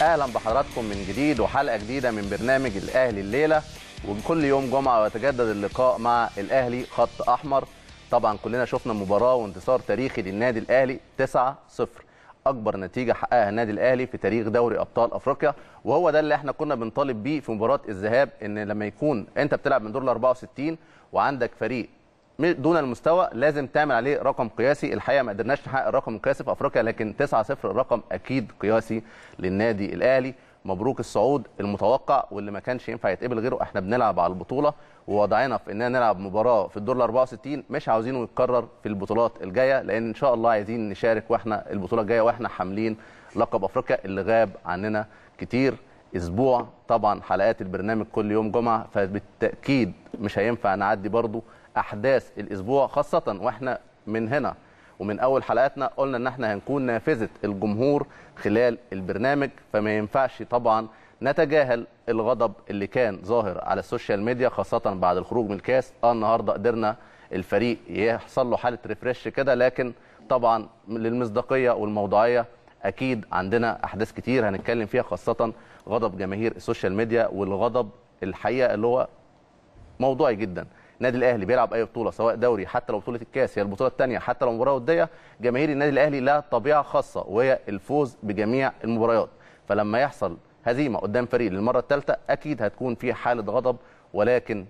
اهلا بحضراتكم من جديد وحلقه جديده من برنامج الاهلي الليله وكل يوم جمعه يتجدد اللقاء مع الاهلي خط احمر طبعا كلنا شفنا مباراه وانتصار تاريخي للنادي الاهلي 9-0 اكبر نتيجه حققها النادي الاهلي في تاريخ دوري ابطال افريقيا وهو ده اللي احنا كنا بنطالب بيه في مباراه الذهاب ان لما يكون انت بتلعب من دور ال 64 وعندك فريق دون المستوى لازم تعمل عليه رقم قياسي الحقيقه ما قدرناش نحقق الرقم القياسي في افريقيا لكن 9-0 الرقم اكيد قياسي للنادي الاهلي مبروك الصعود المتوقع واللي ما كانش ينفع يتقبل غيره احنا بنلعب على البطوله ووضعنا في اننا نلعب مباراه في الدور ال 64 مش عاوزينه يتكرر في البطولات الجايه لان ان شاء الله عايزين نشارك واحنا البطوله الجايه واحنا حاملين لقب افريقيا اللي غاب عننا كتير اسبوع طبعا حلقات البرنامج كل يوم جمعه فبالتاكيد مش هينفع نعدي برضو احداث الاسبوع خاصه واحنا من هنا ومن اول حلقاتنا قلنا ان احنا هنكون نافذه الجمهور خلال البرنامج فما ينفعش طبعا نتجاهل الغضب اللي كان ظاهر على السوشيال ميديا خاصه بعد الخروج من الكاس اه النهارده قدرنا الفريق يحصل له حاله ريفريش كده لكن طبعا للمصداقيه والموضوعيه اكيد عندنا احداث كتير هنتكلم فيها خاصه غضب جماهير السوشيال ميديا والغضب الحقيقه اللي هو موضوعي جدا النادي الاهلي بيلعب اي بطوله سواء دوري حتى لو بطوله الكاس هي البطوله الثانيه حتى لو مباراه وديه جماهير النادي الاهلي لها طبيعه خاصه وهي الفوز بجميع المباريات فلما يحصل هزيمه قدام فريق للمره الثالثه اكيد هتكون في حاله غضب ولكن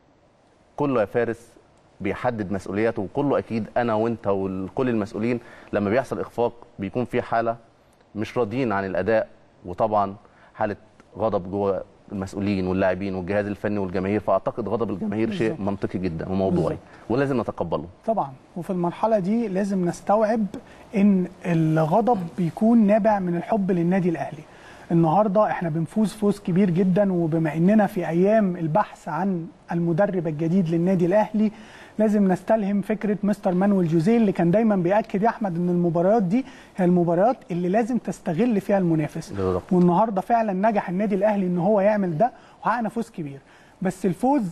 كله يا فارس بيحدد مسؤولياته وكله اكيد انا وانت وكل المسؤولين لما بيحصل اخفاق بيكون في حاله مش راضيين عن الاداء وطبعا حاله غضب جوه المسؤولين واللاعبين والجهاز الفني والجماهير فاعتقد غضب الجماهير شيء بالظبط. منطقي جدا وموضوعي ولازم نتقبله طبعا وفي المرحله دي لازم نستوعب ان الغضب بيكون نابع من الحب للنادي الاهلي النهارده احنا بنفوز فوز كبير جدا وبما اننا في ايام البحث عن المدرب الجديد للنادي الاهلي لازم نستلهم فكره مستر مانويل جوزيه اللي كان دايما بياكد يا احمد ان المباريات دي هي المباريات اللي لازم تستغل فيها المنافس بالظبط. والنهارده فعلا نجح النادي الاهلي ان هو يعمل ده وحققنا فوز كبير بس الفوز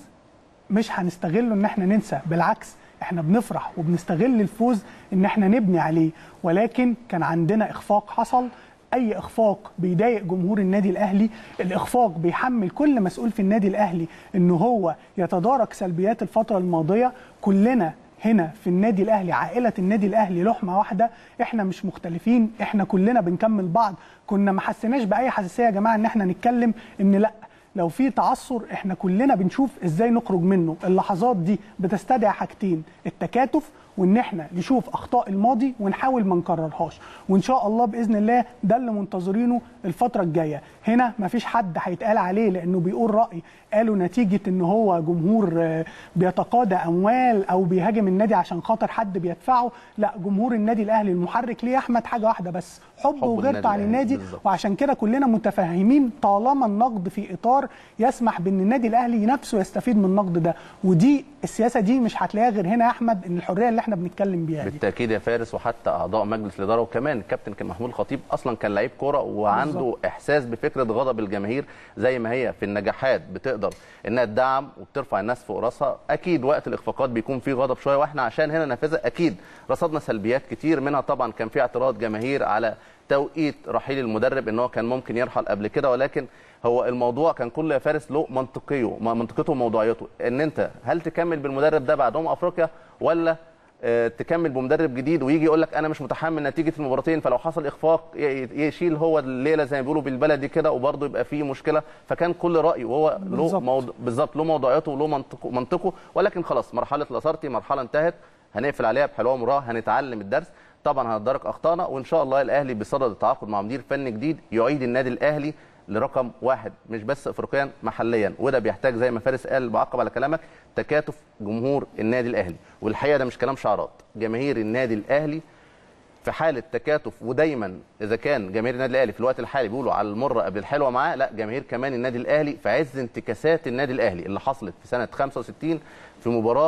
مش هنستغله ان احنا ننسى بالعكس احنا بنفرح وبنستغل الفوز ان احنا نبني عليه ولكن كان عندنا اخفاق حصل اي اخفاق بيضايق جمهور النادي الاهلي الاخفاق بيحمل كل مسؤول في النادي الاهلي ان هو يتدارك سلبيات الفتره الماضيه كلنا هنا في النادي الاهلي عائله النادي الاهلي لحمه واحده احنا مش مختلفين احنا كلنا بنكمل بعض كنا ما حسيناش باي حساسيه يا جماعه ان احنا نتكلم ان لا لو في تعثر احنا كلنا بنشوف ازاي نخرج منه اللحظات دي بتستدعي حاجتين التكاتف وان احنا نشوف اخطاء الماضي ونحاول ما نكررهاش وان شاء الله باذن الله ده اللي منتظرينه الفتره الجايه هنا مفيش حد هيتقال عليه لانه بيقول راي قالوا نتيجه ان هو جمهور آه، بيتقاضى اموال او بيهاجم النادي عشان خاطر حد بيدفعه لا جمهور النادي الاهلي المحرك ليه يا احمد حاجه واحده بس حب حب وغيرته النادي عن الأهلي، النادي بالظبط. وعشان كده كلنا متفاهمين طالما النقد في اطار يسمح بان النادي الاهلي نفسه يستفيد من النقد ده ودي السياسه دي مش هتلاقيها غير هنا يا احمد ان الحريه اللي احنا بنتكلم بيها دي بالتاكيد يا فارس وحتى اعضاء مجلس الاداره وكمان الكابتن كان محمود الخطيب اصلا كان لعيب كوره وعنده بالظبط. احساس بفكره غضب الجماهير زي ما هي في النجاحات بتقدر انها تدعم وبترفع الناس فوق راسها اكيد وقت الاخفاقات بيكون في غضب شويه واحنا عشان هنا نافذه اكيد رصدنا سلبيات كتير منها طبعا كان في اعتراض جماهير على توقيت رحيل المدرب ان هو كان ممكن يرحل قبل كده ولكن هو الموضوع كان كله يا فارس له منطقيه منطقته وموضوعيته ان انت هل تكمل بالمدرب ده بعد امم افريقيا ولا آه، تكمل بمدرب جديد ويجي يقول لك انا مش متحمل نتيجه المباراتين فلو حصل اخفاق ي- ي- يشيل هو الليله زي ما بيقولوا بالبلدي كده وبرضه يبقى فيه مشكله فكان كل راي وهو له بالظبط. موضوع بالظبط له موضوعيته وله منطقه منطقه ولكن خلاص مرحله لاسارتي مرحله انتهت هنقفل عليها بحلوه مراه هنتعلم الدرس طبعا هنتدارك اخطائنا وان شاء الله الاهلي بصدد التعاقد مع مدير فني جديد يعيد النادي الاهلي لرقم واحد مش بس افريقيا محليا وده بيحتاج زي ما فارس قال بعقب على كلامك تكاتف جمهور النادي الاهلي والحقيقه ده مش كلام شعارات جماهير النادي الاهلي في حاله تكاتف ودايما اذا كان جماهير النادي الاهلي في الوقت الحالي بيقولوا على المره قبل الحلوه معاه لا جماهير كمان النادي الاهلي في عز انتكاسات النادي الاهلي اللي حصلت في سنه 65 في مباراه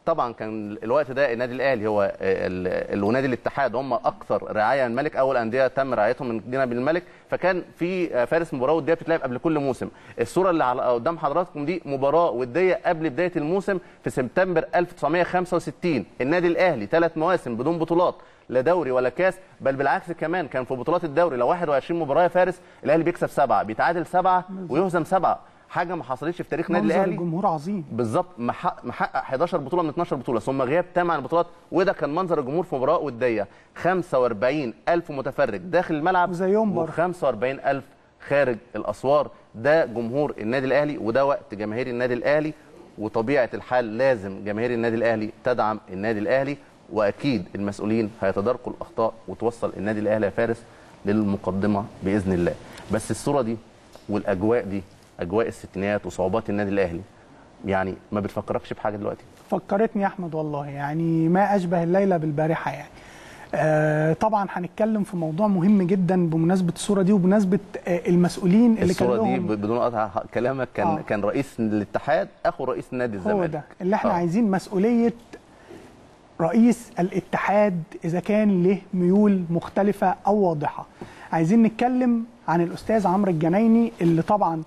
طبعا كان الوقت ده النادي الاهلي هو ال- ال- ونادي الاتحاد هم اكثر رعايه من الملك اول انديه تم رعايتهم من جنب الملك فكان في فارس مباراه وديه بتتلعب قبل كل موسم الصوره اللي على قدام حضراتكم دي مباراه وديه قبل بدايه الموسم في سبتمبر 1965 النادي الاهلي ثلاث مواسم بدون بطولات لا دوري ولا كاس بل بالعكس كمان كان في بطولات الدوري لو 21 مباراه يا فارس الاهلي بيكسب سبعه بيتعادل سبعه ويهزم سبعه حاجه ما حصلتش في تاريخ النادي منظر الاهلي الجمهور عظيم بالظبط محقق محقق 11 بطوله من 12 بطوله ثم غياب تام عن البطولات وده كان منظر الجمهور في مباراه وديه 45 الف متفرج داخل الملعب وزيهم برضه. و45 الف خارج الاسوار ده جمهور النادي الاهلي وده وقت جماهير النادي الاهلي وطبيعه الحال لازم جماهير النادي الاهلي تدعم النادي الاهلي واكيد المسؤولين هيتداركوا الاخطاء وتوصل النادي الاهلي يا فارس للمقدمه باذن الله بس الصوره دي والاجواء دي اجواء الستينات وصعوبات النادي الاهلي يعني ما بتفكركش بحاجه دلوقتي فكرتني يا احمد والله يعني ما اشبه الليله بالبارحه يعني آه طبعا هنتكلم في موضوع مهم جدا بمناسبه الصوره دي وبمناسبه آه المسؤولين اللي كان الصوره دي لهم ب- بدون قطع كلامك كان آه. كان رئيس الاتحاد اخو رئيس نادي الزمالك هو ده اللي احنا آه. عايزين مسؤوليه رئيس الاتحاد اذا كان له ميول مختلفه او واضحه عايزين نتكلم عن الاستاذ عمرو الجنايني اللي طبعا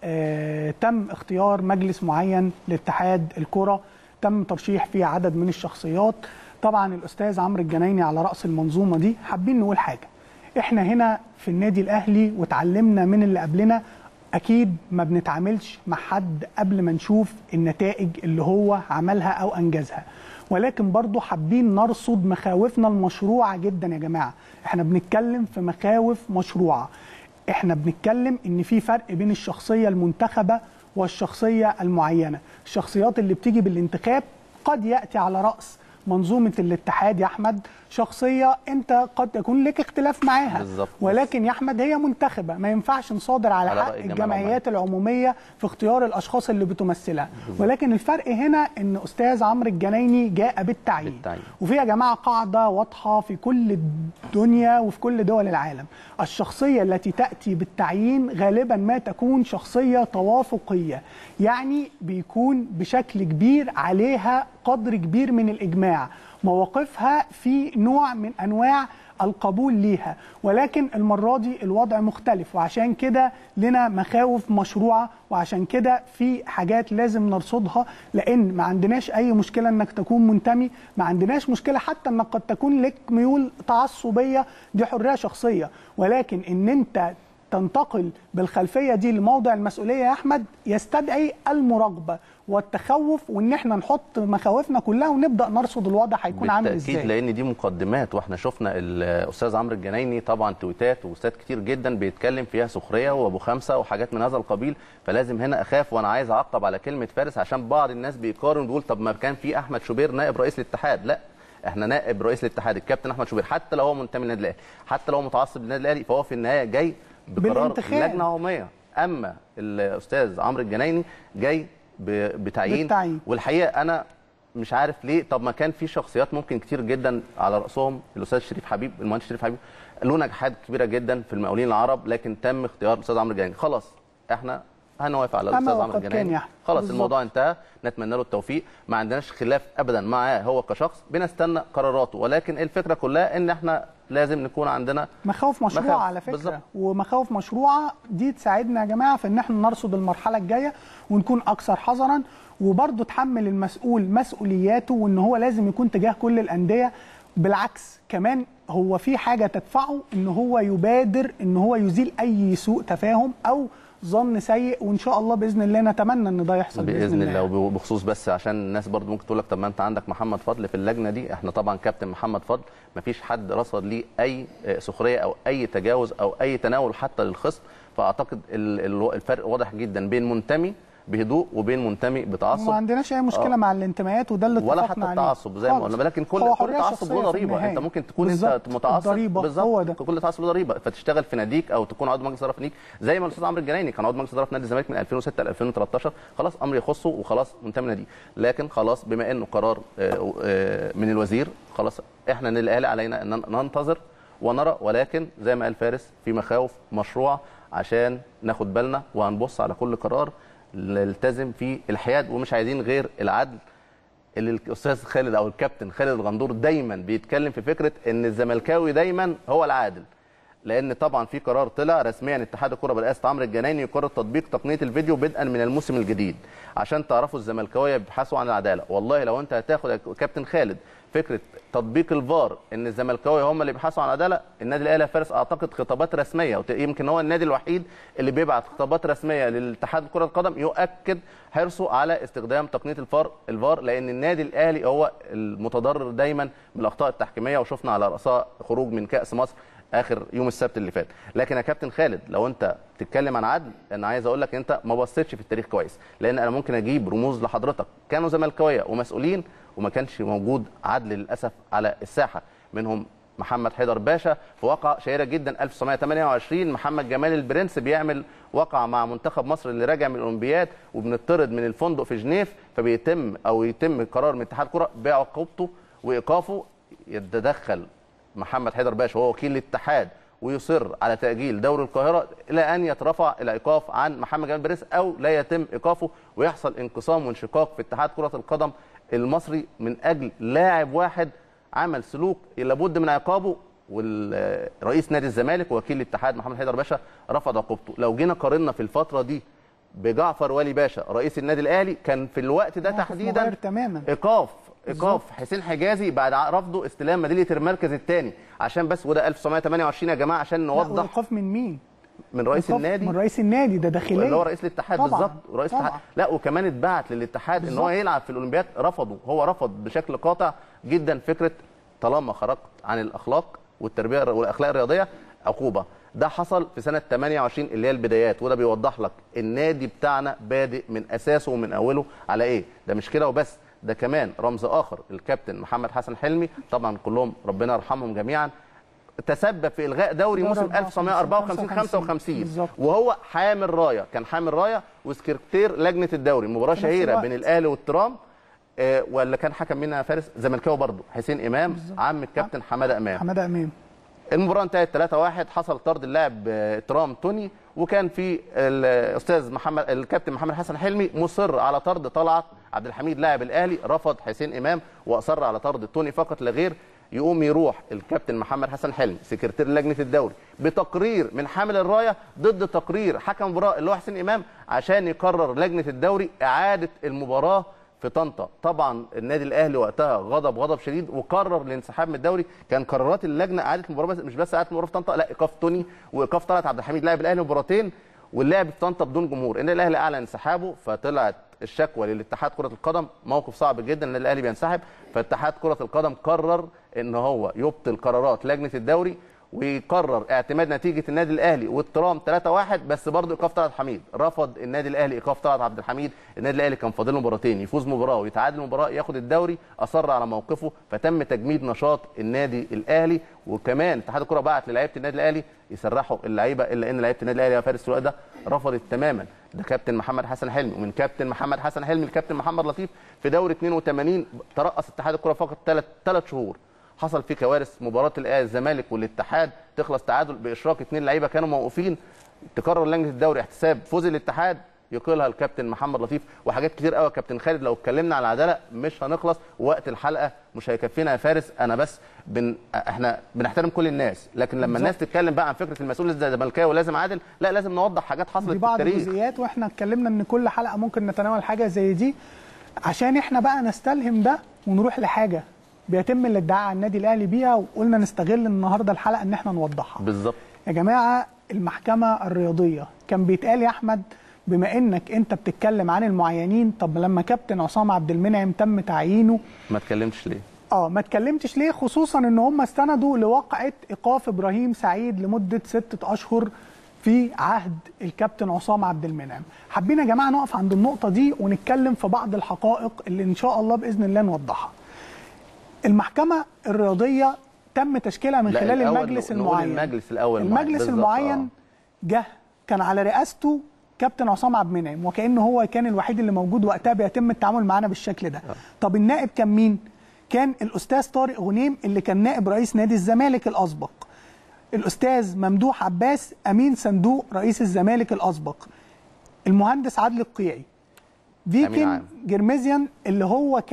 آه تم اختيار مجلس معين لاتحاد الكره تم ترشيح فيه عدد من الشخصيات طبعا الاستاذ عمرو الجنايني على راس المنظومه دي حابين نقول حاجه احنا هنا في النادي الاهلي وتعلمنا من اللي قبلنا اكيد ما بنتعاملش مع حد قبل ما نشوف النتائج اللي هو عملها او انجزها ولكن برضو حابين نرصد مخاوفنا المشروعه جدا يا جماعه احنا بنتكلم في مخاوف مشروعه احنا بنتكلم ان في فرق بين الشخصيه المنتخبه والشخصيه المعينه الشخصيات اللي بتيجي بالانتخاب قد ياتي على راس منظومه الاتحاد يا احمد شخصيه انت قد يكون لك اختلاف معاها بالظبط. ولكن يا احمد هي منتخبه ما ينفعش نصادر على, على حق رأي جمال الجمعيات العموميه في اختيار الاشخاص اللي بتمثلها ولكن الفرق هنا ان استاذ عمرو الجنايني جاء بالتعيين بالتعيين. وفي يا جماعه قاعده واضحه في كل الدنيا وفي كل دول العالم الشخصيه التي تاتي بالتعيين غالبا ما تكون شخصيه توافقيه يعني بيكون بشكل كبير عليها قدر كبير من الاجماع مواقفها في نوع من انواع القبول ليها ولكن المرة دي الوضع مختلف وعشان كده لنا مخاوف مشروعة وعشان كده في حاجات لازم نرصدها لأن ما عندناش أي مشكلة أنك تكون منتمي ما عندناش مشكلة حتى أنك قد تكون لك ميول تعصبية دي حرية شخصية ولكن أن أنت تنتقل بالخلفيه دي لموضع المسؤوليه يا احمد يستدعي المراقبه والتخوف وان احنا نحط مخاوفنا كلها ونبدا نرصد الوضع هيكون عامل بالتاكيد ازاي لان دي مقدمات واحنا شفنا الاستاذ عمرو الجنايني طبعا تويتات وبوستات كتير جدا بيتكلم فيها سخريه وابو خمسه وحاجات من هذا القبيل فلازم هنا اخاف وانا عايز اعقب على كلمه فارس عشان بعض الناس بيقارن ويقول طب ما كان في احمد شوبير نائب رئيس الاتحاد لا احنا نائب رئيس الاتحاد الكابتن احمد شوبير حتى لو هو منتمي للنادي الاهلي حتى لو هو متعصب للنادي الاهلي فهو في النهايه جاي بقرار بالانتخاب. لجنه عموميه اما الاستاذ عمرو الجنايني جاي ب- بتعيين بالتعيين. والحقيقه انا مش عارف ليه طب ما كان في شخصيات ممكن كتير جدا على راسهم الاستاذ شريف حبيب المهندس شريف حبيب له نجاحات كبيره جدا في المقاولين العرب لكن تم اختيار الاستاذ عمرو الجنايني خلاص احنا هنوافق على أما الاستاذ وقد عمرو كان الجنايني يعني. خلاص بالظبط. الموضوع انتهى نتمنى له التوفيق ما عندناش خلاف ابدا معاه هو كشخص بنستنى قراراته ولكن الفكره كلها ان احنا لازم نكون عندنا مخاوف مشروعه مخاوف، على فكره بالظبط. ومخاوف مشروعه دي تساعدنا يا جماعه في ان احنا نرصد المرحله الجايه ونكون اكثر حذرا وبرضه تحمل المسؤول مسؤولياته وان هو لازم يكون تجاه كل الانديه بالعكس كمان هو في حاجه تدفعه ان هو يبادر ان هو يزيل اي سوء تفاهم او ظن سيء وان شاء الله باذن الله نتمنى ان ده يحصل باذن, باذن الله وبخصوص بس عشان الناس برضو ممكن تقول لك طب ما انت عندك محمد فضل في اللجنه دي احنا طبعا كابتن محمد فضل ما فيش حد رصد ليه اي آه، سخريه او اي تجاوز او اي تناول حتى للخصم فاعتقد ال- ال- الفرق واضح جدا بين منتمي بهدوء وبين منتمي بتعصب وما عندناش اي مشكله آه. مع الانتماءات وده اللي ولا اتفقنا حتى عليه. التعصب زي ما خالص. قلنا ولكن كل هو كل حرية تعصب شخصية له في ضريبه النهاية. انت ممكن تكون انت بالظبط. متعصب الضريبة، بالظبط هو ده. كل تعصب له ضريبه فتشتغل في ناديك او تكون عضو مجلس اداره في ناديك زي ما الاستاذ عمرو الجنايني كان عضو مجلس اداره في نادي الزمالك من 2006 ل 2013 خلاص امر يخصه وخلاص منتمي نادي لكن خلاص بما انه قرار آه، آه، من الوزير خلاص احنا النادي الاهلي علينا ان ننتظر ونرى ولكن زي ما قال فارس في مخاوف مشروعه عشان ناخد بالنا وهنبص على كل قرار نلتزم فيه الحياد ومش عايزين غير العدل اللي الاستاذ خالد او الكابتن خالد الغندور دايما بيتكلم في فكره ان الزملكاوي دايما هو العادل لان طبعا في قرار طلع رسميا اتحاد الكره برئاسه عمرو الجنايني يقرر تطبيق تقنيه الفيديو بدءا من الموسم الجديد عشان تعرفوا الزملكاويه بيبحثوا عن العداله والله لو انت هتاخد يا كابتن خالد فكره تطبيق الفار ان الزملكاويه هم اللي بيبحثوا عن العداله النادي الاهلي يا فارس اعتقد خطابات رسميه وت- يمكن هو النادي الوحيد اللي بيبعت خطابات رسميه للاتحاد كره القدم يؤكد حرصه على استخدام تقنيه الفار الفار لان النادي الاهلي هو المتضرر دايما من الاخطاء التحكيميه وشفنا على راسها خروج من كاس مصر اخر يوم السبت اللي فات لكن يا كابتن خالد لو انت بتتكلم عن عدل انا عايز اقول لك انت ما بصيتش في التاريخ كويس لان انا ممكن اجيب رموز لحضرتك كانوا زملكاويه ومسؤولين وما كانش موجود عدل للاسف على الساحه منهم محمد حيدر باشا في واقعة شهيرة جدا 1928 محمد جمال البرنس بيعمل واقعة مع منتخب مصر اللي راجع من الأولمبياد وبنطرد من الفندق في جنيف فبيتم أو يتم قرار من اتحاد الكرة بعقوبته وإيقافه يتدخل محمد حيدر باشا وهو وكيل الاتحاد ويصر على تأجيل دوري القاهرة إلى أن يترفع الإيقاف عن محمد جمال بريس أو لا يتم إيقافه ويحصل انقسام وانشقاق في اتحاد كرة القدم المصري من أجل لاعب واحد عمل سلوك لابد من عقابه والرئيس نادي الزمالك ووكيل الاتحاد محمد حيدر باشا رفض عقوبته لو جينا قارنا في الفترة دي بجعفر والي باشا رئيس النادي الأهلي كان في الوقت ده موقف تحديدا مغاير تماما ايقاف ايقاف حسين حجازي بعد رفضه استلام ميداليه المركز الثاني عشان بس وده 1928 يا جماعه عشان لا نوضح وايقاف من مين؟ من رئيس إيقاف النادي من رئيس النادي ده داخليا اللي هو رئيس الاتحاد طبعاً، بالظبط رئيس طبعاً. الاتحاد لا وكمان اتبعت للاتحاد ان هو بالظبط. يلعب في الاولمبياد رفضوا هو رفض بشكل قاطع جدا فكره طالما خرجت عن الاخلاق والتربيه والاخلاق الرياضيه عقوبه ده حصل في سنه 28 اللي هي البدايات وده بيوضح لك النادي بتاعنا بادئ من اساسه ومن اوله على ايه ده مش كده وبس ده كمان رمز اخر الكابتن محمد حسن حلمي طبعا كلهم ربنا يرحمهم جميعا تسبب في الغاء دوري دوري موسم 54 1954 55 بالظبط. وهو حامل رايه كان حامل رايه وسكرتير لجنه الدوري مباراه في نفس شهيره الوقت. بين الاهلي والترام آه، ولا كان حكم منا فارس زملكاوي برضه حسين امام عم الكابتن حماده امام حماده امام المباراه انتهت 3-1 حصل طرد اللاعب آه، ترام توني وكان في الاستاذ محمد الكابتن محمد حسن حلمي مصر على طرد طلعت عبد الحميد لاعب الاهلي رفض حسين امام واصر على طرد توني فقط لا غير يقوم يروح الكابتن محمد حسن حلمي سكرتير لجنه الدوري بتقرير من حامل الرايه ضد تقرير حكم المباراه اللي هو حسين امام عشان يقرر لجنه الدوري اعاده المباراه في طنطا طبعا النادي الاهلي وقتها غضب غضب شديد وقرر الانسحاب من الدوري كان قرارات اللجنه اعاده المباراه بس مش بس اعاده المباراه في طنطا لا ايقاف توني وايقاف طلعت عبد الحميد لاعب الاهلي مباراتين واللعب في طنطا بدون جمهور ان الاهلي اعلن انسحابه فطلعت الشكوى للاتحاد كره القدم موقف صعب جدا ان الاهلي بينسحب فاتحاد كره القدم قرر ان هو يبطل قرارات لجنه الدوري ويقرر اعتماد نتيجه النادي الاهلي والترام 3-1 بس برضه ايقاف طلعت حميد رفض النادي الاهلي ايقاف طلعت عبد الحميد النادي الاهلي كان فاضل له مباراتين يفوز مباراه ويتعادل مباراه ياخد الدوري اصر على موقفه فتم تجميد نشاط النادي الاهلي وكمان اتحاد الكره بعت للعيبه النادي الاهلي يسرحوا اللعيبه الا ان لعيبه النادي الاهلي يا فارس الوقت ده رفضت تماما ده كابتن محمد حسن حلمي ومن كابتن محمد حسن حلمي الكابتن محمد لطيف في دوري 82 ترأس اتحاد الكره فقط ثلاث ثلاث شهور حصل فيه كوارث مباراه الأهلي الزمالك والاتحاد تخلص تعادل باشراك اثنين لعيبه كانوا موقوفين تقرر لجنه الدوري احتساب فوز الاتحاد يقيلها الكابتن محمد لطيف وحاجات كتير قوي يا كابتن خالد لو اتكلمنا على العداله مش هنخلص وقت الحلقه مش هيكفينا يا فارس انا بس بن... احنا بنحترم كل الناس لكن لما بالظبط. الناس تتكلم بقى عن فكره المسؤول الزملكاوي ولازم عادل لا لازم نوضح حاجات حصلت دي في بعض التاريخ الجزئيات واحنا اتكلمنا ان كل حلقه ممكن نتناول حاجه زي دي عشان احنا بقى نستلهم ده ونروح لحاجه بيتم الادعاء على النادي الاهلي بيها وقلنا نستغل النهارده الحلقه ان احنا نوضحها بالظبط يا جماعه المحكمه الرياضيه كان بيتقال يا احمد بما انك انت بتتكلم عن المعينين طب لما كابتن عصام عبد المنعم تم تعيينه ما اتكلمتش ليه اه ما اتكلمتش ليه خصوصا ان هم استندوا لواقعه ايقاف ابراهيم سعيد لمده ستة اشهر في عهد الكابتن عصام عبد المنعم حابين يا جماعه نقف عند النقطه دي ونتكلم في بعض الحقائق اللي ان شاء الله باذن الله نوضحها المحكمه الرياضيه تم تشكيلها من لا، خلال الأول المجلس نقول المعين المجلس الأول معين. المجلس بالظبط، المعين جه كان على رئاسته كابتن عصام عبد المنعم وكانه هو كان الوحيد اللي موجود وقتها بيتم التعامل معانا بالشكل ده طب النائب كان مين كان الاستاذ طارق غنيم اللي كان نائب رئيس نادي الزمالك الاسبق الاستاذ ممدوح عباس امين صندوق رئيس الزمالك الاسبق المهندس عادل القيعي أمين فيكن عام. جرميزيان اللي هو كان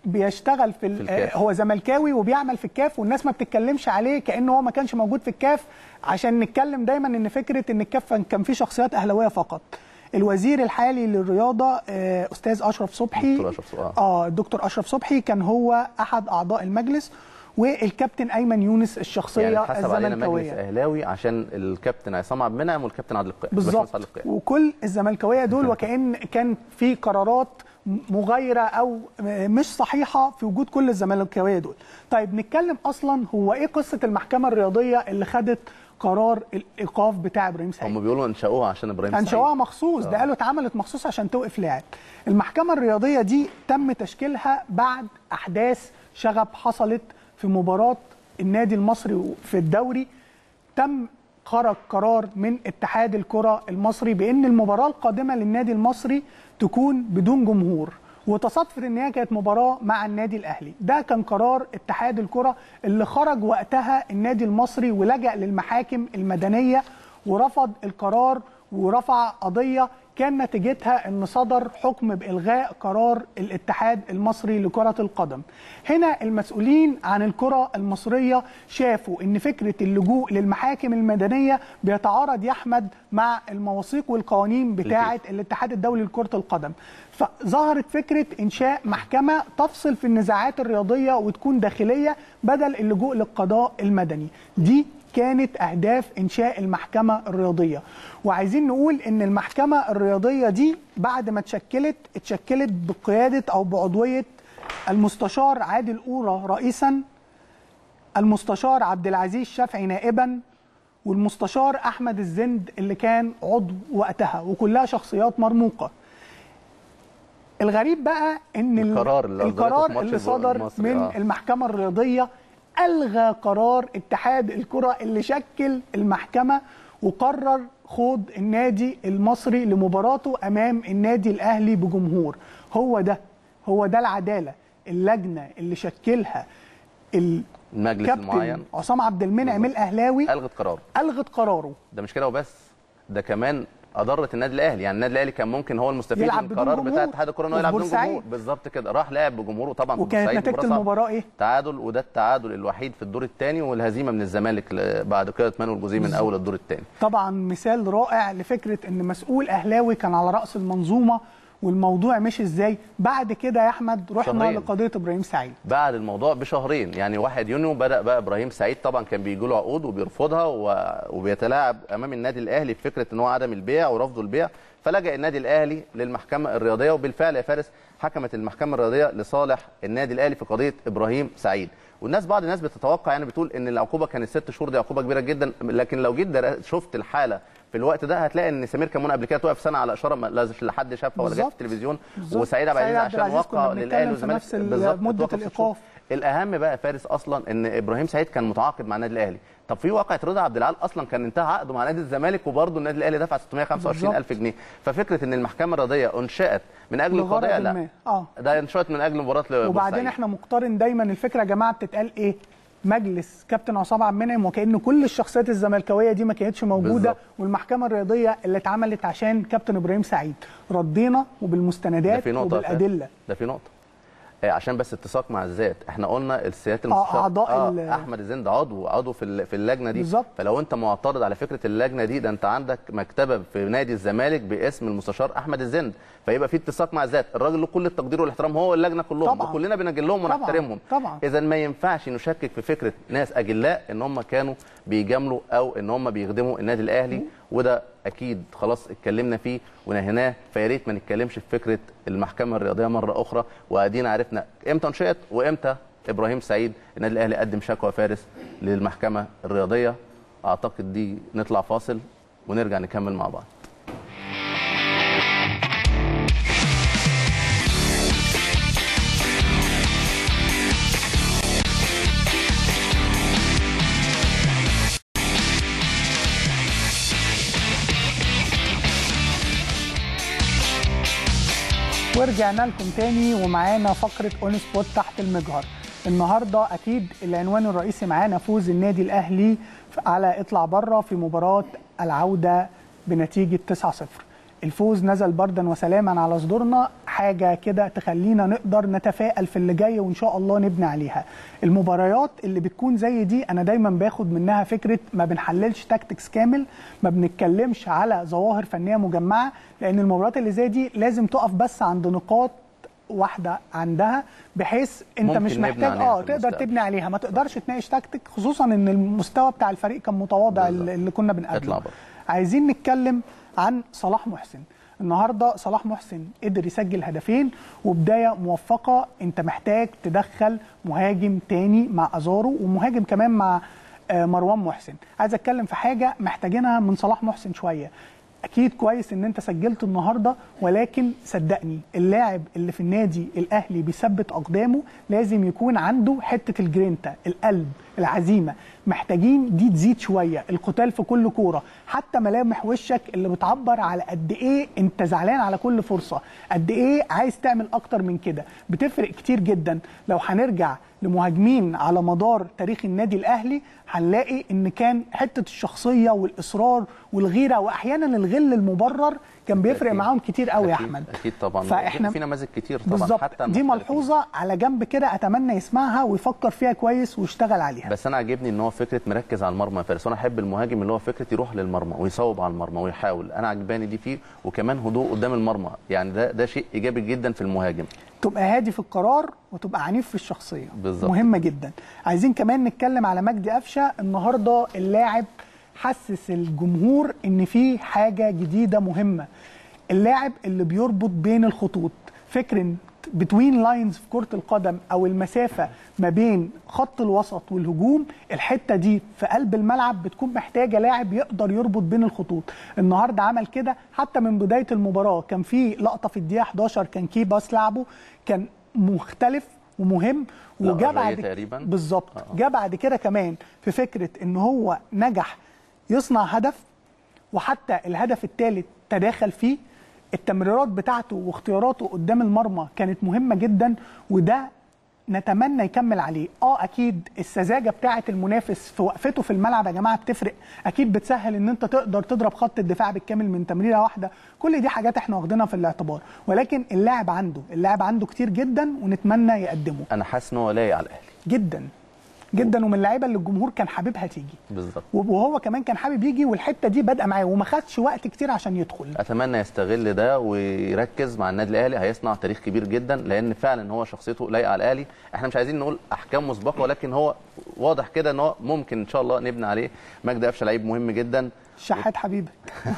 بيشتغل في, ال- الكاف. هو زملكاوي وبيعمل في الكاف والناس ما بتتكلمش عليه كانه هو ما كانش موجود في الكاف عشان نتكلم دايما ان فكره ان الكاف كان فيه شخصيات اهلاويه فقط الوزير الحالي للرياضه آه، استاذ اشرف صبحي دكتور أشرف صبحي، آه. اه الدكتور اشرف صبحي كان هو احد اعضاء المجلس والكابتن ايمن يونس الشخصيه يعني اتحسب علينا مجلس الزملكاويه اهلاوي عشان الكابتن عصام عبد المنعم والكابتن عادل القيعي بالظبط الباشمهندس عادل القيعي. وكل الزملكاويه دول وكان كان في قرارات مغايره او مش صحيحه في وجود كل الزملكاويه دول طيب نتكلم اصلا هو ايه قصه المحكمه الرياضيه اللي خدت قرار الايقاف بتاع ابراهيم سعيد هم بيقولوا انشأوها عشان ابراهيم سعيد انشأوها مخصوص ده قالوا اتعملت مخصوص عشان توقف لاعب المحكمه الرياضيه دي تم تشكيلها بعد احداث شغب حصلت في مباراه النادي المصري في الدوري تم خرج قرار من اتحاد الكره المصري بان المباراه القادمه للنادي المصري تكون بدون جمهور وتصادفت ان هي كانت مباراه مع النادي الاهلي ده كان قرار اتحاد الكره اللي خرج وقتها النادي المصري ولجأ للمحاكم المدنيه ورفض القرار ورفع قضيه كان نتيجتها ان صدر حكم بالغاء قرار الاتحاد المصري لكره القدم. هنا المسؤولين عن الكره المصريه شافوا ان فكره اللجوء للمحاكم المدنيه بيتعارض يا احمد مع المواثيق والقوانين بتاعه الاتحاد الدولي لكره القدم. فظهرت فكره انشاء محكمه تفصل في النزاعات الرياضيه وتكون داخليه بدل اللجوء للقضاء المدني. دي كانت اهداف انشاء المحكمه الرياضيه وعايزين نقول ان المحكمه الرياضيه دي بعد ما اتشكلت اتشكلت بقياده او بعضويه المستشار عادل قوره رئيسا المستشار عبد العزيز شافعي نائبا والمستشار احمد الزند اللي كان عضو وقتها وكلها شخصيات مرموقه الغريب بقى ان ال- القرار اللي أصدرته في القرار ماتش اللي صدر المصري، من آه. المحكمه الرياضيه الغى قرار اتحاد الكره اللي شكل المحكمه وقرر خوض النادي المصري لمباراته امام النادي الاهلي بجمهور هو ده هو ده العداله اللجنه اللي شكلها المجلس الكابتن المعين عصام عبد المنعم بالظبط. الاهلاوي الغت قراره الغت قراره ده مش كده وبس ده كمان اضرت النادي الاهلي يعني النادي الاهلي كان ممكن هو المستفيد يلعب من بدون القرار بتاع جمهور. اتحاد الكره انه وفي يلعب بدون بورسعيد. جمهور بالظبط كده راح لعب بجمهوره طبعا في وكانت بورسعيد نتيجه مباراة صعبة. المباراه ايه تعادل وده التعادل الوحيد في الدور الثاني والهزيمه من الزمالك ل- بعد قياده مانويل جوزيه من اول الدور الثاني طبعا مثال رائع لفكره ان مسؤول اهلاوي كان على راس المنظومه والموضوع مش ازاي بعد كده يا احمد رحنا شهرين. لقضيه ابراهيم سعيد بعد الموضوع بشهرين يعني 1 يونيو بدا بقى ابراهيم سعيد طبعا كان بيجي له عقود وبيرفضها و... وبيتلاعب امام النادي الاهلي في فكره ان هو عدم البيع ورفض البيع فلجا النادي الاهلي للمحكمه الرياضيه وبالفعل يا فارس حكمت المحكمه الرياضيه لصالح النادي الاهلي في قضيه ابراهيم سعيد والناس بعض الناس بتتوقع يعني بتقول ان العقوبه كانت ست شهور دي عقوبه كبيره جدا لكن لو جيت در- شفت الحاله في الوقت ده هتلاقي ان سمير كمون قبل كده توقف سنه على اشاره ما لا حد شافها ولا جت في بالظبط. التلفزيون بالظبط. وسعيد عبد سعيد العزيز عبد عشان العزيز كنا وقع بنتكلم للاهلي في والزمالك نفس ال- بالظبط مدة اتوقف ست الإيقاف. شهور. الاهم بقى يا فارس اصلا ان ابراهيم سعيد كان متعاقد مع النادي الاهلي طب في واقعه رضا عبد العال اصلا كان انتهى عقده مع نادي الزمالك وبرضه النادي الاهلي دفع 625 الف جنيه ففكره ان المحكمه الرياضيه انشات من اجل لغرض القضيه لا ما. آه. ده انشات من اجل مباراه وبعدين بورسعيد. احنا مقترن دايما الفكره يا جماعه بتتقال ايه مجلس كابتن عصام عبد المنعم وكأن كل الشخصيات الزملكاويه دي ما كانتش موجوده بالظبط. والمحكمه الرياضيه اللي اتعملت عشان كابتن ابراهيم سعيد ردينا ده وبالمستندات في نقطه يا فارس. وبالادله ده في نقطه آه، عشان بس اتساق مع الذات احنا قلنا السيادات المستشار أعضاء ال- احمد الزند عضو عضو في ال- في اللجنه دي بالظبط. فلو انت معترض على فكره اللجنه دي ده انت عندك مكتبه في نادي الزمالك باسم المستشار احمد الزند فيبقى في اتساق مع الذات الراجل له كل التقدير والاحترام هو واللجنه كلهم طبعاً. وكلنا بنجلهم طبعاً. ونحترمهم طبعاً. اذا ما ينفعش نشكك في فكره ناس اجلاء ان هم كانوا بيجاملوا او ان هم بيخدموا النادي الاهلي وده اكيد خلاص اتكلمنا فيه ونهيناه فيا ريت ما نتكلمش في فكره المحكمه الرياضيه مره اخرى وادينا عرفنا امتى انشئت وامتى ابراهيم سعيد النادي الاهلي قدم شكوى فارس للمحكمه الرياضيه اعتقد دي نطلع فاصل ونرجع نكمل مع بعض ورجعنا لكم تاني ومعانا فقره اون سبوت تحت المجهر النهارده اكيد العنوان الرئيسي معانا فوز النادي الاهلي على اطلع بره في مباراه العوده بنتيجه 9-0 الفوز نزل بردا وسلاما على صدورنا حاجه كده تخلينا نقدر نتفائل في اللي جاي وان شاء الله نبني عليها المباريات اللي بتكون زي دي انا دايما باخد منها فكره ما بنحللش تاكتكس كامل ما بنتكلمش على ظواهر فنيه مجمعه لان المباريات اللي زي دي لازم تقف بس عند نقاط واحده عندها بحيث انت ممكن مش نبني محتاج عليها اه في تقدر المستقبل. تبني عليها ما تقدرش تناقش تكتيك خصوصا ان المستوى بتاع الفريق كان متواضع بالظبط. اللي كنا اطلع بنقابله بره. عايزين نتكلم عن صلاح محسن النهارده صلاح محسن قدر يسجل هدفين وبدايه موفقه انت محتاج تدخل مهاجم تاني مع ازارو ومهاجم كمان مع آه، مروان محسن عايز اتكلم في حاجه محتاجينها من صلاح محسن شويه اكيد كويس ان انت سجلت النهارده ولكن صدقني اللاعب اللي في النادي الاهلي بيثبت اقدامه لازم يكون عنده حته الجرينتا القلب العزيمه محتاجين دي تزيد شويه القتال في كل كوره حتى ملامح وشك اللي بتعبر على قد ايه انت زعلان على كل فرصه قد ايه عايز تعمل اكتر من كده بتفرق كتير جدا لو هنرجع لمهاجمين على مدار تاريخ النادي الاهلي هنلاقي ان كان حته الشخصيه والاصرار والغيره واحيانا الغل المبرر كان بيفرق أكيد. معاهم كتير قوي يا أكيد- احمد اكيد طبعا فاحنا في نماذج كتير طبعا بالظبط حتى دي المحترفين. ملحوظه على جنب كده اتمنى يسمعها ويفكر فيها كويس ويشتغل عليها بس انا عاجبني ان هو فكره مركز على المرمى يا فارس وانا احب المهاجم اللي هو فكره يروح للمرمى ويصوب على المرمى ويحاول انا عجباني دي فيه وكمان هدوء قدام المرمى يعني ده ده شيء ايجابي جدا في المهاجم تبقى هادي في القرار وتبقى عنيف في الشخصيه بالظبط. مهمه جدا عايزين كمان نتكلم على مجدي قفشه النهارده اللاعب حسس الجمهور ان في حاجه جديده مهمه اللاعب اللي بيربط بين الخطوط فكره بتوين لاينز في كره القدم او المسافه ما بين خط الوسط والهجوم الحته دي في قلب الملعب بتكون محتاجه لاعب يقدر يربط بين الخطوط النهارده عمل كده حتى من بدايه المباراه كان في لقطه في الدقيقه 11 كان كي باس لعبه كان مختلف ومهم لا، وجا الرأي بعد تقريباً. بالظبط آه. جه بعد كده كمان في فكره ان هو نجح يصنع هدف وحتى الهدف الثالث تداخل فيه التمريرات بتاعته واختياراته قدام المرمى كانت مهمه جدا وده نتمنى يكمل عليه اه اكيد السذاجه بتاعه المنافس في وقفته في الملعب يا جماعه بتفرق اكيد بتسهل ان انت تقدر تضرب خط الدفاع بالكامل من تمريره واحده كل دي حاجات احنا واخدينها في الاعتبار ولكن اللاعب عنده اللاعب عنده كتير جدا ونتمنى يقدمه انا حاسس ان هو لايق على الاهلي جدا جدا ومن اللعيبه اللي الجمهور كان حاببها تيجي بالظبط وهو كمان كان حابب يجي والحته دي بادئه معاه وما خدش وقت كتير عشان يدخل اتمنى يستغل ده ويركز مع النادي الاهلي هيصنع تاريخ كبير جدا لان فعلا هو شخصيته لايقه على الاهلي احنا مش عايزين نقول احكام مسبقه ولكن هو واضح كده ان هو ممكن ان شاء الله نبني عليه مجدي قفشه لعيب مهم جدا شحات حبيبك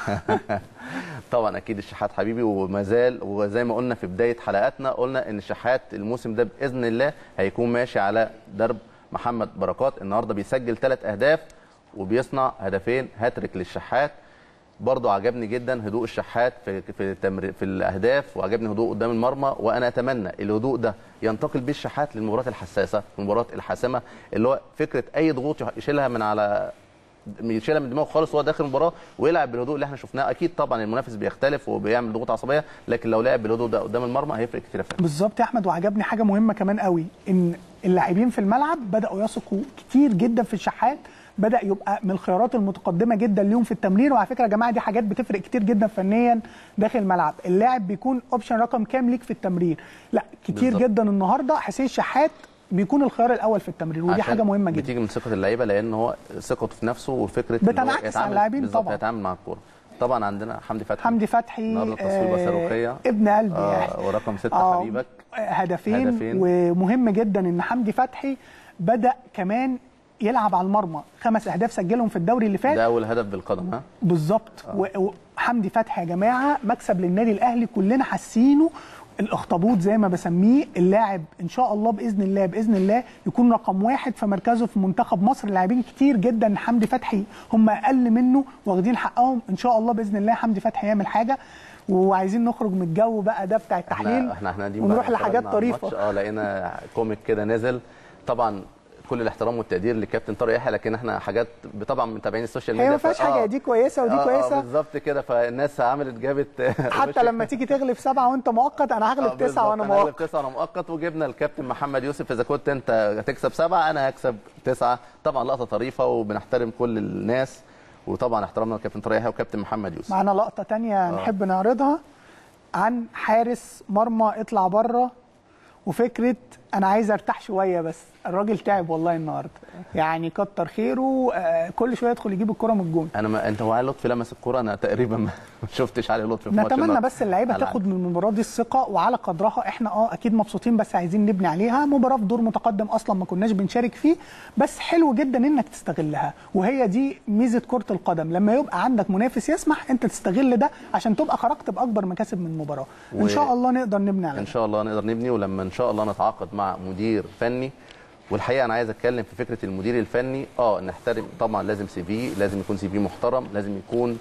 طبعا اكيد الشحات حبيبي وما زال وزي ما قلنا في بدايه حلقاتنا قلنا ان الشحات الموسم ده باذن الله هيكون ماشي على درب محمد بركات النهارده بيسجل ثلاث اهداف وبيصنع هدفين هاتريك للشحات برضه عجبني جدا هدوء الشحات في في التمر في الاهداف وعجبني هدوء قدام المرمى وانا اتمنى الهدوء ده ينتقل بيه الشحات للمباريات الحساسه المباريات الحاسمه اللي هو فكره اي ضغوط يشيلها من على يشيلها من دماغه خالص وهو داخل المباراه ويلعب بالهدوء اللي احنا شفناه اكيد طبعا المنافس بيختلف وبيعمل ضغوط عصبيه لكن لو لعب بالهدوء ده قدام المرمى هيفرق كتير يا فندم. بالظبط يا احمد وعجبني حاجه مهمه كمان قوي ان اللاعبين في الملعب بداوا يثقوا كتير جدا في الشحات بدا يبقى من الخيارات المتقدمه جدا ليهم في التمرير وعلى فكره يا جماعه دي حاجات بتفرق كتير جدا فنيا داخل الملعب اللاعب بيكون اوبشن رقم كام ليك في التمرير لا كتير بالظبط. جدا النهارده حسين شحات بيكون الخيار الاول في التمرير ودي عشان حاجه مهمه جدا بتيجي من ثقه اللعيبه لان هو ثقته في نفسه وفكره إن هو بتنعكس على يتعامل- اللاعبين بالظبط طبعا. يتعامل مع الكوره طبعا عندنا حمدي فتحي حمدي فتحي النهارده تصويبه آه، صاروخيه ابن قلبي آه يعني ورقم ستة آه، حبيبك هدفين, هدفين. ومهم جدا ان حمدي فتحي بدا كمان يلعب على المرمى خمس اهداف سجلهم في الدوري اللي فات ده اول هدف بالقدم ها بالظبط و- وحمدي فتحي يا جماعه مكسب للنادي الاهلي كلنا حاسينه الاخطبوط زي ما بسميه اللاعب ان شاء الله باذن الله باذن الله يكون رقم واحد في مركزه في منتخب مصر لاعبين كتير جدا حمدي فتحي هم اقل منه واخدين حقهم ان شاء الله باذن الله حمدي فتحي يعمل حاجه وعايزين نخرج من الجو بقى ده بتاع التحليل احنا احنا احنا قاعدين ونروح بقى لحاجات اتفرجنا على طريفه الماتش، اه لقينا كوميك كده نازل طبعا كل الاحترام والتقدير لكابتن طارق يحيى لكن احنا حاجات طبعا متابعين السوشيال هي ميديا ما فيهاش ف- حاجه آه. دي كويسه ودي آه، آه، كويسه بالظبط كده فالناس عملت جابت حتى لما تيجي تغلب سبعه وانت مؤقت انا آه، هغلب تسعه بالظبط، وانا أنا هغلب مؤقت تسعه وانا مؤقت وجبنا الكابتن محمد يوسف اذا كنت انت هتكسب سبعه انا هكسب تسعه طبعا لقطه طريفه وبنحترم كل الناس وطبعا احترامنا للكابتن طارق يحيى وكابتن محمد يوسف معانا لقطه تانية نحب نعرضها عن حارس مرمى اطلع بره وفكره انا عايز ارتاح شويه بس الراجل تعب والله النهارده يعني كتر خيره آه، كل شويه يدخل يجيب الكره من الجون انا ما انت هو علي لطفي لمس الكوره انا تقريبا ما شفتش علي لطفي في ماتش نتمنى النهاردة. بس اللعيبه على- تاخد من المباراه دي الثقه وعلى قدرها احنا اه اكيد مبسوطين بس عايزين نبني عليها مباراه في دور متقدم اصلا ما كناش بنشارك فيه بس حلو جدا انك تستغلها وهي دي ميزه كره القدم لما يبقى عندك منافس يسمح انت تستغل ده عشان تبقى خرجت باكبر مكاسب من المباراه و- ان شاء الله نقدر نبني على ان ده شاء الله نقدر نبني ولما ان شاء الله نتعاقد مع مدير فني والحقيقه انا عايز اتكلم في فكره المدير الفني اه نحترم طبعا لازم سي في لازم يكون سي في محترم لازم يكون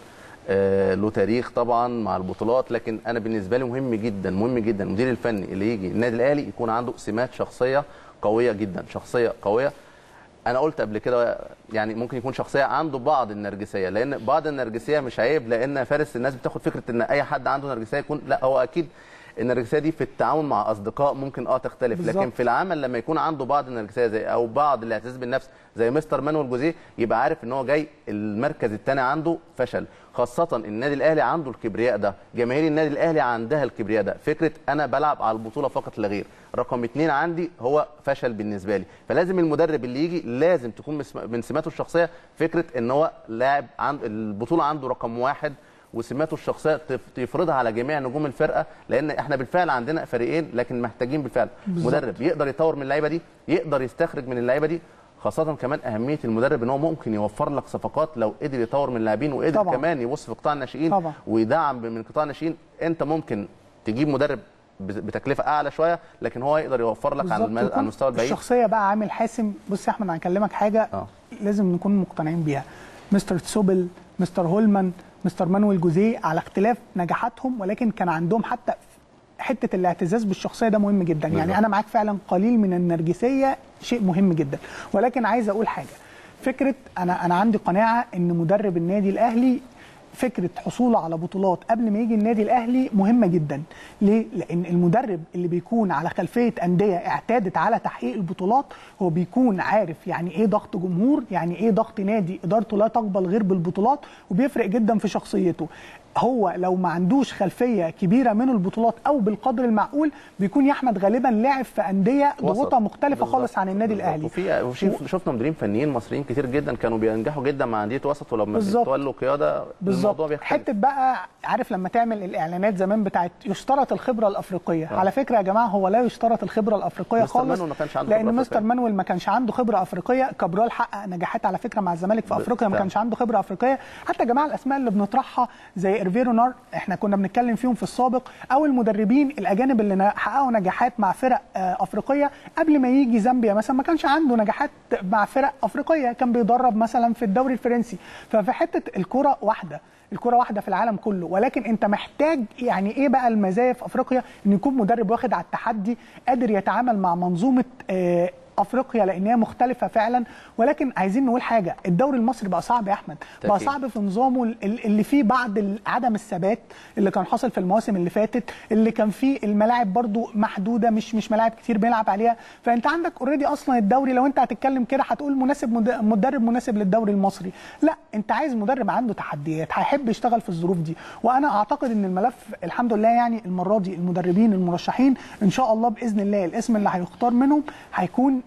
آه له تاريخ طبعا مع البطولات لكن انا بالنسبه لي مهم جدا مهم جدا المدير الفني اللي يجي النادي الاهلي يكون عنده سمات شخصيه قويه جدا شخصيه قويه انا قلت قبل كده يعني ممكن يكون شخصيه عنده بعض النرجسيه لان بعض النرجسيه مش عيب لان فارس الناس بتاخد فكره ان اي حد عنده نرجسيه يكون لا هو اكيد النرجسيه دي في التعامل مع اصدقاء ممكن اه تختلف بالظبط. لكن في العمل لما يكون عنده بعض النرجسيه زي او بعض الاعتزاز بالنفس زي مستر مانويل جوزيه يبقى عارف ان هو جاي المركز الثاني عنده فشل خاصه النادي الاهلي عنده الكبرياء ده جماهير النادي الاهلي عندها الكبرياء ده فكره انا بلعب على البطوله فقط لا غير رقم اثنين عندي هو فشل بالنسبه لي فلازم المدرب اللي يجي لازم تكون مسم- من سماته الشخصيه فكره ان هو لاعب عند البطوله عنده رقم واحد وسماته الشخصيه تف- تفرضها على جميع نجوم الفرقه لان احنا بالفعل عندنا فريقين لكن محتاجين بالفعل بالظبط. مدرب يقدر يطور من اللعيبه دي يقدر يستخرج من اللعيبه دي خاصة كمان أهمية المدرب إن هو ممكن يوفر لك صفقات لو قدر يطور من اللاعبين وقدر طبعاً. كمان يبص في قطاع الناشئين طبعاً. ويدعم من قطاع الناشئين أنت ممكن تجيب مدرب بز- بتكلفة أعلى شوية لكن هو يقدر يوفر لك على, بالظبط الم- يكون على المستوى البعيد الشخصيه بقى عامل حاسم بص يا احمد انا هكلمك حاجه آه. لازم نكون مقتنعين بيها مستر تسوبل مستر هولمان مستر مانويل جوزيه على اختلاف نجاحاتهم ولكن كان عندهم حتى حته الاعتزاز بالشخصيه ده مهم جدا يعني بالظبط. انا معاك فعلا قليل من النرجسيه شيء مهم جدا ولكن عايز اقول حاجه فكره انا انا عندي قناعه ان مدرب النادي الاهلي فكره حصوله على بطولات قبل ما يجي النادي الاهلي مهمه جدا ليه لان المدرب اللي بيكون على خلفيه انديه اعتادت على تحقيق البطولات هو بيكون عارف يعني ايه ضغط جمهور يعني ايه ضغط نادي ادارته لا تقبل غير بالبطولات وبيفرق جدا في شخصيته هو لو ما عندوش خلفيه كبيره من البطولات او بالقدر المعقول بيكون يا احمد غالبا لاعب في انديه وسط. ضغوطها مختلفه بالظبط. خالص عن النادي بالظبط. الاهلي وفي وفي شفنا مديرين فنيين مصريين كتير جدا كانوا بينجحوا جدا مع انديه وسط ولما بالظبط. بيتولوا قياده الموضوع بالظبط بيختلف حته بقى عارف لما تعمل الاعلانات زمان بتاعت يشترط الخبره الافريقيه آه. على فكره يا جماعه هو لا يشترط الخبره الافريقيه مستر خالص مانويل ما كانش عنده لان خبرة مستر أفريقية. مانويل ما كانش عنده خبره افريقيه كابرال حقق نجاحات على فكره مع الزمالك في افريقيا ما فعلا. كانش عنده خبره افريقيه حتى يا جماعه الاسماء اللي بنطرحها زي ايرفيرو نار احنا كنا بنتكلم فيهم في السابق او المدربين الاجانب اللي نا- حققوا نجاحات مع فرق آه، افريقيه قبل ما يجي زامبيا مثلا ما كانش عنده نجاحات مع فرق افريقيه كان بيدرب مثلا في الدوري الفرنسي ففي حته الكره واحده الكره واحده في العالم كله ولكن انت محتاج يعني ايه بقى المزايا في افريقيا ان يكون مدرب واخد على التحدي قادر يتعامل مع منظومه آه، افريقيا لان هي مختلفه فعلا ولكن عايزين نقول حاجه الدوري المصري بقى صعب يا احمد بقى تأكيد. صعب في نظامه ال- اللي فيه بعض ال- عدم الثبات اللي كان حاصل في المواسم اللي فاتت اللي كان فيه الملاعب برضو محدوده مش مش ملاعب كتير بيلعب عليها فانت عندك اوريدي اصلا الدوري لو انت هتتكلم كده هتقول مناسب مد- مدرب مناسب للدوري المصري لا انت عايز مدرب عنده تحديات هيحب يشتغل في الظروف دي وانا اعتقد ان الملف الحمد لله يعني المره دي المدربين المرشحين ان شاء الله باذن الله الاسم اللي هيختار منهم هيكون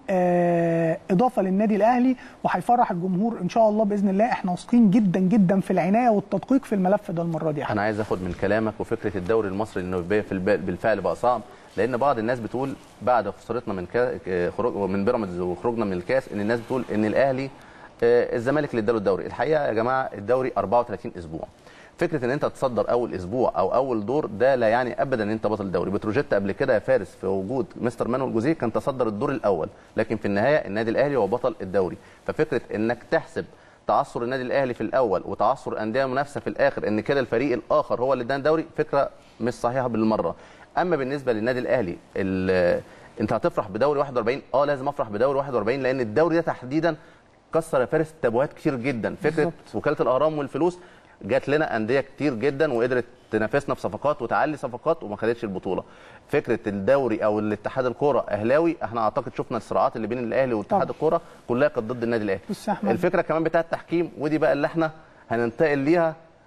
آه اضافه للنادي الاهلي وهيفرح الجمهور ان شاء الله باذن الله احنا واثقين جدا جدا في العنايه والتدقيق في الملف ده المره دي يا أحمد. انا عايز اخد من كلامك وفكره الدوري المصري انه بي- في الب- بالفعل بقى صعب لان بعض الناس بتقول بعد خسارتنا من كا... خروج من بيراميدز وخروجنا من الكاس ان الناس بتقول ان الاهلي آه، الزمالك اللي اداله الدوري الحقيقه يا جماعه الدوري 34 اسبوع فكره ان انت تصدر اول اسبوع او اول دور ده لا يعني ابدا ان انت بطل الدوري بتروجيت قبل كده يا فارس في وجود مستر مانويل جوزيه كان تصدر الدور الاول لكن في النهايه النادي الاهلي هو بطل الدوري ففكره انك تحسب تعثر النادي الاهلي في الاول وتعثر انديه منافسه في الاخر ان كده الفريق الاخر هو اللي ادانا الدوري فكره مش صحيحه بالمره اما بالنسبه للنادي الاهلي ال- انت هتفرح بدوري 41 اه لازم افرح بدوري 41 لان الدوري ده تحديدا كسر يا فارس تابوهات كتير جدا فكره بالظبط. وكاله الاهرام والفلوس جات لنا انديه كتير جدا وقدرت تنافسنا في صفقات وتعلي صفقات وما خدتش البطوله فكره الدوري او الاتحاد الكوره اهلاوي احنا اعتقد شفنا الصراعات اللي بين الاهلي واتحاد طبعا. الكوره كلها كانت ضد النادي الاهلي بص يا أحمد. الفكره كمان بتاعه التحكيم ودي بقى اللي احنا هننتقل ليها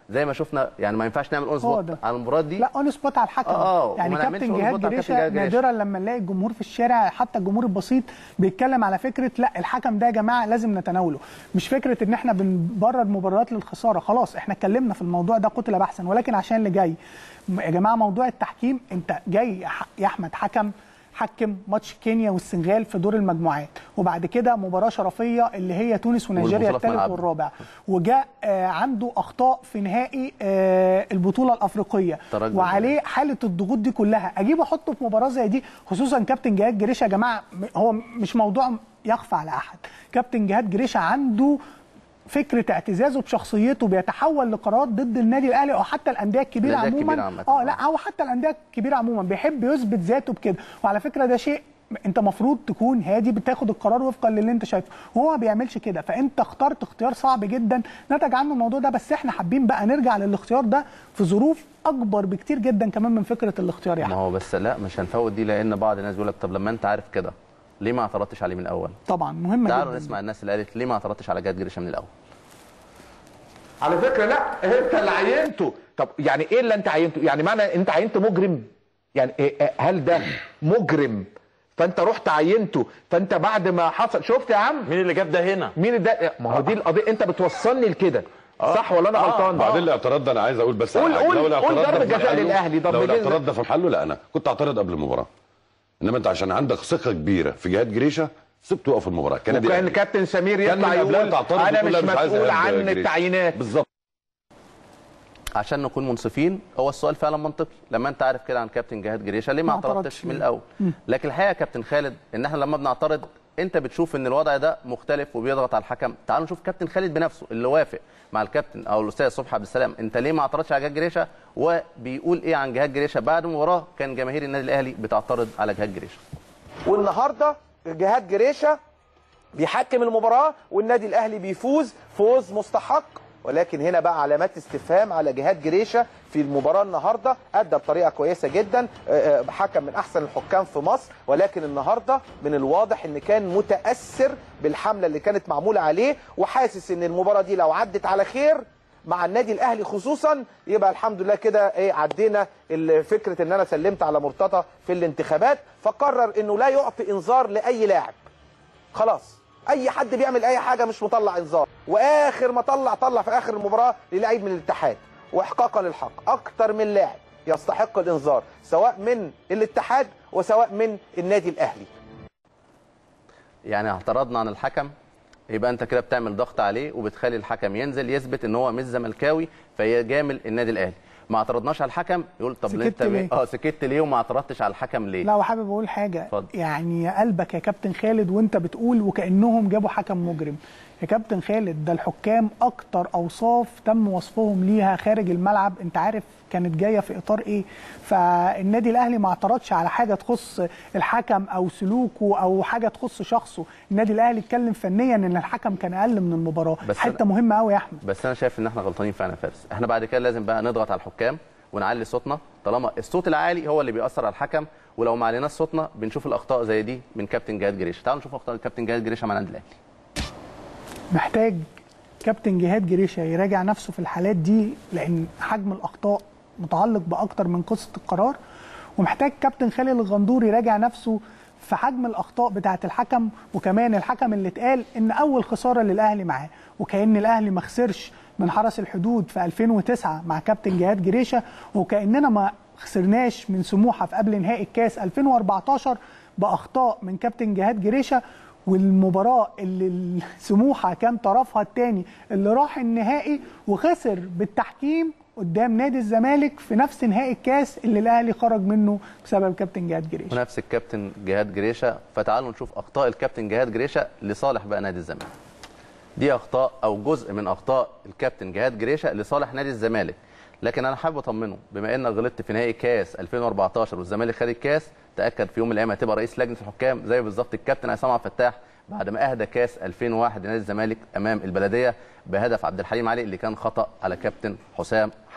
زي ما شفنا يعني ما ينفعش نعمل اون هو سبوت ده. على المباراه دي لا اون سبوت على الحكم آه، آه، يعني وما نعملش كابتن on جهاد spot على كابتن جريشه جهاد جريشة. نادرا لما نلاقي الجمهور في الشارع حتى الجمهور البسيط بيتكلم على فكره لا الحكم ده يا جماعه لازم نتناوله مش فكره ان احنا بنبرر مباريات للخساره خلاص احنا اتكلمنا في الموضوع ده قتل بحثا ولكن عشان اللي جاي م- يا جماعه موضوع التحكيم انت جاي يا ح- يا احمد حكم حكم ماتش كينيا والسنغال في دور المجموعات وبعد كده مباراه شرفيه اللي هي تونس ونيجيريا والبطولة في الثالث ملعبها. والرابع وجاء آه، عنده اخطاء في نهائي آه، البطوله الافريقيه ترجي. وعليه حاله الضغوط دي كلها اجيبه احطه في مباراه زي دي خصوصا كابتن جهاد جريشه يا جماعه م- هو مش موضوع يخفى على احد كابتن جهاد جريشه عنده فكره اعتزازه بشخصيته بيتحول لقرارات ضد النادي الاهلي او حتى الانديه الكبيره الأندية عموما الكبيرة عامة. اه لا هو حتى الانديه الكبيره عموما بيحب يثبت ذاته بكده وعلى فكره ده شيء انت مفروض تكون هادي بتاخد القرار وفقا للي انت شايفه وهو ما بيعملش كده فانت اخترت اختيار صعب جدا نتج عنه الموضوع ده بس احنا حابين بقى نرجع للاختيار ده في ظروف اكبر بكتير جدا كمان من فكره الاختيار يا ما احمد هو بس لا مش هنفوت دي لان بعض الناس بيقول لك طب لما انت عارف كده ليه ما اعترضتش عليه من الاول طبعا مهمه تعالوا جدا نسمع الناس اللي قالت ليه ما اعترضتش على جهاد جريشه من الاول على فكره لا انت اللي عينته طب يعني ايه اللي انت عينته يعني معنى انت عينت مجرم يعني إيه هل ده مجرم فانت رحت عينته فانت بعد ما حصل شفت يا عم مين اللي جاب ده هنا؟ مين ده ما هو دي القضيه انت بتوصلني لكده صح ولا انا غلطان بعدين الاعتراض ده انا عايز اقول بس قول- على حاجة. قول- لو قول الاعتراض ده ضربة في جزاء محله- للأهلي، ضربة لو جزاء. الاعتراض ده في محله لا انا كنت اعترض قبل المباراه انما انت عشان عندك ثقه كبيره في جهاد جريشه سبته يقف المباراه كان وكان الأهلي. كابتن سمير كان يطلع من قبلها يقول تعترض انا وتقول مش لا مش عايز مسؤول إيهاب عن جريشة. التعيينات بالظبط عشان نكون منصفين هو السؤال فعلا منطقي لما انت عارف كده عن كابتن جهاد جريشه ليه ما ما اعترضتش اعترضتش من ليه؟ الاول لكن الحقيقه يا كابتن خالد ان احنا لما بنعترض انت بتشوف ان الوضع ده مختلف وبيضغط على الحكم تعالوا نشوف كابتن خالد بنفسه اللي وافق مع الكابتن او الاستاذ صبحي عبد السلام انت ليه ما اعترضتش على جهاد جريشه وبيقول ايه عن جهاد جريشه بعد المباراه كان جماهير النادي الاهلي بتعترض على جهاد جريشه والنهارده جهاد جريشه بيحكم المباراه والنادي الاهلي بيفوز فوز مستحق ولكن هنا بقى علامات استفهام على جهاد جريشه في المباراه النهارده ادى بطريقه كويسه جدا آه، آه، حكم من احسن الحكام في مصر ولكن النهارده من الواضح ان كان متاثر بالحمله اللي كانت معموله عليه وحاسس ان المباراه دي لو عدت على خير مع النادي الاهلي خصوصا يبقى الحمد لله كده ايه عدينا ال- فكره ان انا سلمت على مرتضى في الانتخابات فقرر انه لا يعطي انذار لاي لاعب خلاص اي حد بيعمل اي حاجه مش مطلع انذار واخر ما طلع طلع في اخر المباراه للعيب من الاتحاد واحقاقا للحق اكتر من لاعب يستحق الانذار سواء من الاتحاد وسواء من النادي الاهلي يعني اعترضنا عن الحكم يبقى انت كده بتعمل ضغط عليه وبتخلي الحكم ينزل يثبت ان هو مش زملكاوي فيجامل النادي الاهلي ما اعترضناش على الحكم يقول طب سكت انت ليه؟ اه سكت ليه وما اعترضتش على الحكم ليه لا وحابب اقول حاجه اتفضل. يعني يا قلبك يا كابتن خالد وانت بتقول وكانهم جابوا حكم مجرم يا كابتن خالد ده الحكام اكتر اوصاف تم وصفهم ليها خارج الملعب انت عارف كانت جايه في اطار ايه فالنادي الاهلي ما اعترضش على حاجه تخص الحكم او سلوكه او حاجه تخص شخصه النادي الاهلي اتكلم فنيا ان الحكم كان اقل من المباراه بس حته أنا- مهمه قوي يا احمد بس انا شايف ان احنا غلطانين فعلا يا فارس احنا بعد كده لازم بقى نضغط على الحكام ونعلي صوتنا طالما الصوت العالي هو اللي بيأثر على الحكم ولو ما عليناش صوتنا بنشوف الاخطاء زي دي من كابتن جهاد جريشه تعالوا نشوف اخطاء الكابتن جهاد جريشه مع النادي الاهلي محتاج كابتن جهاد جريشه يراجع نفسه في الحالات دي لان حجم الاخطاء متعلق باكتر من قصه القرار ومحتاج كابتن خالد الغندور يراجع نفسه في حجم الاخطاء بتاعه الحكم وكمان الحكم اللي اتقال ان اول خساره للاهلي معاه وكان الاهلي ما خسرش من حرس الحدود في 2009 مع كابتن جهاد جريشه وكاننا ما خسرناش من سموحه في قبل نهائي الكاس 2014 باخطاء من كابتن جهاد جريشه والمباراه اللي سموحه كان طرفها الثاني اللي راح النهائي وخسر بالتحكيم قدام نادي الزمالك في نفس نهائي الكاس اللي الاهلي خرج منه بسبب كابتن جهاد جريشه ونفس الكابتن جهاد جريشه فتعالوا نشوف اخطاء الكابتن جهاد جريشه لصالح بقى نادي الزمالك دي اخطاء او جزء من اخطاء الكابتن جهاد جريشه لصالح نادي الزمالك لكن انا حابب اطمنه بما انك غلطت في نهائي كاس 2014 والزمالك خد الكاس تاكد في يوم من الايام هتبقى رئيس لجنه الحكام زي بالظبط الكابتن عصام عبد الفتاح بعد ما اهدى كاس 2001 لنادي الزمالك امام البلديه بهدف عبد الحليم علي اللي كان خطا على كابتن حسام حسن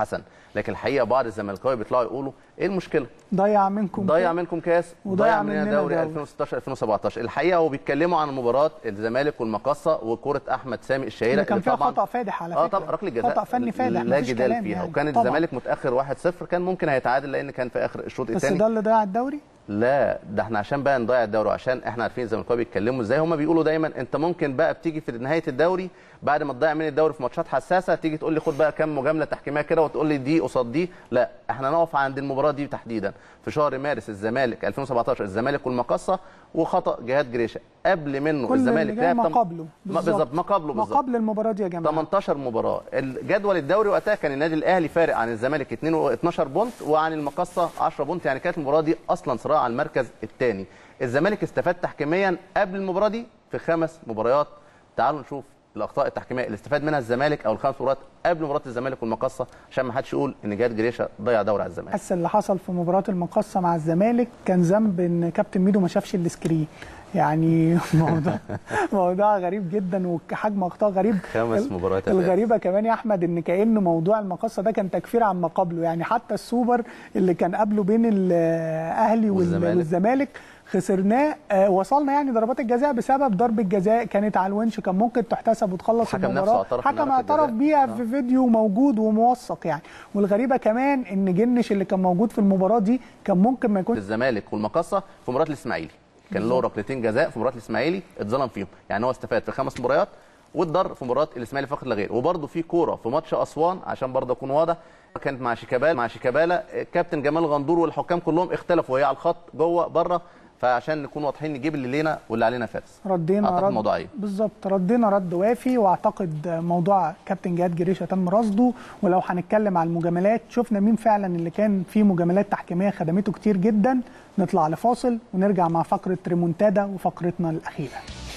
لكن الحقيقه بعض الزملكاويه بيطلعوا يقولوا ايه المشكله ضيع منكم ضيع منكم كاس وضيع وضيع مننا مننا دوري دوري. 2016 2017 الحقيقه هو بيتكلموا عن مباراه الزمالك والمقصه وكره احمد سامي الشهيره اللي كان فيها طبعاً- خطا فادح على اه فكره طبعا ركله جزاء خطا فني فادح لا مفيش جدال كلام فيها يعني. وكان طبعاً. الزمالك متاخر 1-0 كان ممكن هيتعادل لان كان في اخر الشوط بس الثاني ده اللي ضيع الدوري لا ده احنا عشان بقى نضيع الدوري وعشان احنا عارفين الزملكاويه بيتكلموا ازاي هم بيقولوا دايما انت ممكن بقى بتيجي في نهايه الدوري بعد ما تضيع مني الدوري في ماتشات حساسه تيجي تقول لي خد بقى كام مجامله تحكيميه كده وتقول لي دي قصاد دي لا احنا نقف عند المباراه دي تحديدا في شهر مارس الزمالك 2017 الزمالك والمقصه وخطا جهاد جريشه قبل منه كل اللي الزمالك جاي ما لعب تم- قبله ما- بالظبط ما قبله ما بالظبط قبل المباراه دي يا جماعه 18 مباراه الجدول الدوري وقتها كان النادي الاهلي فارق عن الزمالك 2 و 12 بونت وعن المقصه 10 بونت يعني كانت المباراه دي اصلا صراع على المركز الثاني الزمالك استفاد تحكيميا قبل المباراه دي في خمس مباريات تعالوا نشوف الاخطاء التحكيميه اللي استفاد منها الزمالك او الخمس مباريات قبل مباراه الزمالك والمقصه عشان ما حدش يقول ان جهاد جريشه ضيع دوري على الزمالك بس اللي حصل في مباراه المقصه مع الزمالك كان ذنب ان كابتن ميدو ما شافش السكرين يعني موضوع موضوع غريب جدا وحجم اخطاء غريب خمس ال- مباريات يا فارس. الغريبه كمان يا احمد ان كان موضوع المقصه ده كان تكفير عما قبله يعني حتى السوبر اللي كان قبله بين الاهلي وال- والزمالك. والزمالك خسرناه آه، وصلنا يعني ضربات الجزاء بسبب ضربه جزاء كانت على الونش كان ممكن تحتسب وتخلص الحكم نفسه المباراه اعترف إنها حكم ضربة اعترف جزاء. بيها في فيديو موجود وموثق يعني والغريبه كمان ان جنش اللي كان موجود في المباراه دي كان ممكن ما يكونش الزمالك والمقصه في مباراه الاسماعيلي كان له ركلتين جزاء في مباراه الاسماعيلي اتظلم فيهم يعني هو استفاد في خمس مباريات واتضر في مباراه الاسماعيلي فقط لا غير وبرده في كوره في ماتش اسوان عشان برضه اكون واضح كانت مع شيكابالا مع شيكابالا كابتن جمال غندور والحكام كلهم اختلفوا هي على الخط جوه بره فعشان نكون واضحين نجيب اللي لينا واللي علينا فارس ردينا أعتقد رد موضوعية. بالظبط ردينا رد وافي واعتقد موضوع كابتن جهاد جريشه تم رصده ولو هنتكلم على المجاملات شفنا مين فعلا اللي كان فيه مجاملات تحكيميه خدمته كتير جدا نطلع لفاصل ونرجع مع فقره ريمونتادا وفقرتنا الاخيره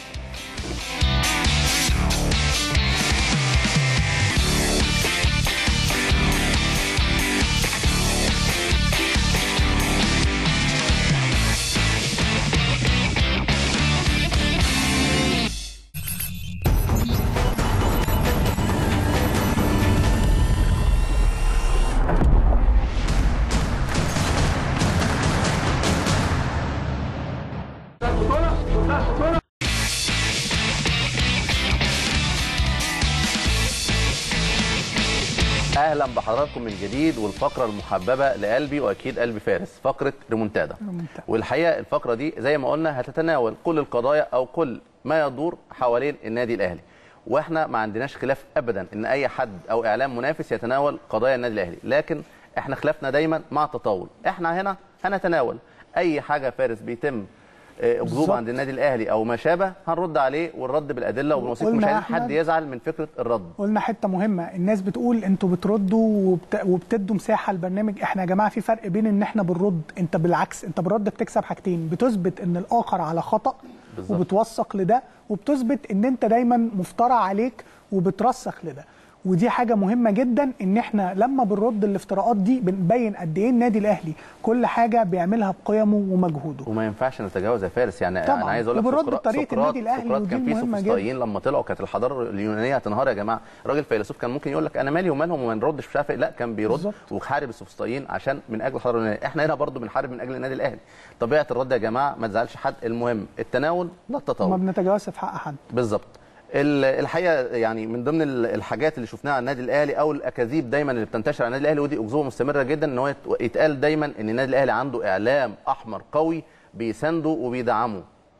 اهلا بحضراتكم من جديد والفقره المحببه لقلبي واكيد قلبي فارس فقره ريمونتادا ريمونتادا. والحقيقه الفقره دي زي ما قلنا هتتناول كل القضايا او كل ما يدور حوالين النادي الاهلي واحنا ما عندناش خلاف ابدا ان اي حد او اعلام منافس يتناول قضايا النادي الاهلي لكن احنا خلافنا دايما مع التطاول احنا هنا هنتناول اي حاجه فارس بيتم آه، اكذوب بالظبط. عند النادي الاهلي او ما شابه هنرد عليه والرد بالادله وبالوثيق قلنا مش يا عايزين حد أحمد- يزعل من فكره الرد قلنا حته مهمه الناس بتقول انتوا بتردوا وبت... وبتدوا مساحه للبرنامج احنا يا جماعه في فرق بين ان احنا بنرد انت بالعكس انت بالرد بتكسب حاجتين بتثبت ان الاخر على خطا بالظبط. وبتوثق لده وبتثبت ان انت دايما مفترى عليك وبترسخ لده ودي حاجة مهمة جدا ان احنا لما بنرد الافتراءات دي بنبين قد ايه النادي الاهلي كل حاجة بيعملها بقيمه ومجهوده وما ينفعش نتجاوز يا فارس يعني طبعاً. انا عايز اقول لك وبالرد سقراط- بطريقة سقراط- النادي الأهلي سقراط ودي كان في مهمة سوفسطائيين لما طلعوا كانت الحضاره اليونانيه هتنهار يا جماعه راجل فيلسوف كان ممكن يقول لك انا مالي ومالهم وما نردش مش عارف إيه. لا كان بيرد بالظبط. وحارب السوفسطائيين عشان من اجل الحضاره اليونانيه احنا هنا برضو بنحارب من اجل النادي الاهلي طبيعه الرد يا جماعه ما تزعلش حد المهم التناول لا وما التطاول بنتجاوزش في حق حد بالظبط ال- الحقيقه يعني من ضمن ال- الحاجات اللي شفناها على النادي الاهلي او الاكاذيب دايما اللي بتنتشر على النادي الاهلي ودي اكذوبه مستمره جدا ان هو يت- يتقال دايما ان النادي الاهلي عنده اعلام احمر قوي بيسانده وبيدعمه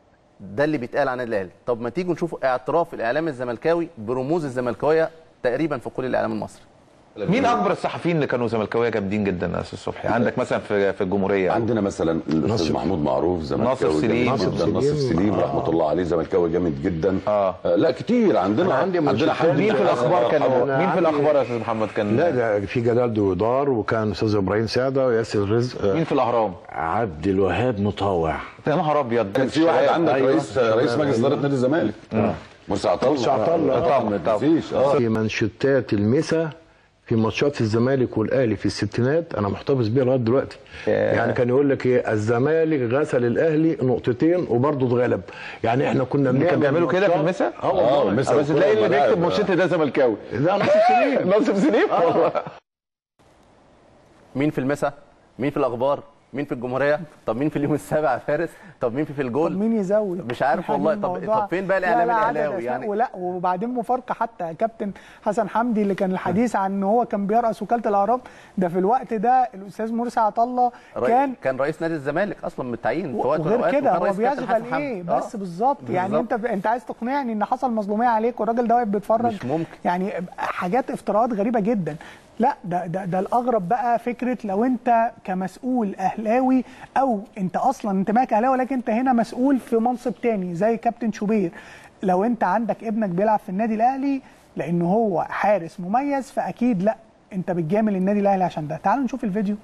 ده اللي بيتقال عن النادي الاهلي طب ما تيجوا نشوف اعتراف الاعلام الزملكاوي برموز الزملكاويه تقريبا في كل الاعلام المصري مين اكبر الصحفيين اللي كانوا زملكاويه جامدين جدا يا استاذ صبحي عندك مثلا في في الجمهوريه عندنا مثلا الاستاذ ناصر- محمود معروف زملكاوي ناصر جامد سليم. جدا ناصر ناصر سليم. سليم آه. رحمه الله عليه زملكاوي جامد جدا آه. لا كتير عندنا أنا عندي عندنا منشطات. حد مين في الاخبار كان أنا مين في عندي- الاخبار يا استاذ محمد كان لا ده في جلال دويدار وكان استاذ ابراهيم سعده وياسر رزق مين في الاهرام عبد الوهاب مطاوع يا نهار ابيض كان في واحد عندك أيوة. رئيس رئيس مجلس اداره نادي الزمالك مرسي عطله مرسي عطله. طبعا ما تنسيش اه في منشطات المسا في ماتشات الزمالك والاهلي في الستينات انا محتفظ بيها لغايه دلوقتي يعني كان يقول لك ايه الزمالك غسل الاهلي نقطتين وبرضه اتغلب يعني احنا كنا بنعمل كان بيعملوا كده في ماتشات- المسا؟ اه اه والله المسا بس تلاقي اللي والكورة بيكتب والملاعب. منشط ده زملكاوي ده نفس السنين ناصر سليم والله مين في المسا مين في الاخبار مين في الجمهوريه طب مين في اليوم السابع يا فارس طب مين في في الجول طب مين يزود مش عارف في والله. حاجة طب- الموضوع- طب فين بقى لا، الإعلام لا، عدد الأهلاوي أسماء يعني؟ ولا وبعدين مفارقه حتى كابتن حسن حمدي اللي كان الحديث عن ان هو كان بيرأس وكاله الاهرام ده في الوقت ده الاستاذ مرسي عطله رئي- كان كان رئيس نادي الزمالك اصلا متعين في وقت من وغير الأوقات، كده وكان هو رئيس كابتن بيشغل حسن ايه حمدي. بس آه. بالظبط يعني بالظبط. انت انت عايز تقنعني ان حصل مظلوميه عليك والراجل ده واقف بيتفرج مش ممكن. يعني حاجات افتراءات غريبه جدا لا ده ده ده الاغرب بقى فكره لو انت كمسؤول اهلاوي او انت اصلا انتمائك اهلاوي ولكن انت هنا مسؤول في منصب تاني زي كابتن شوبير لو انت عندك ابنك بيلعب في النادي الاهلي لان هو حارس مميز فاكيد لا انت بتجامل النادي الاهلي عشان ده تعالوا نشوف الفيديو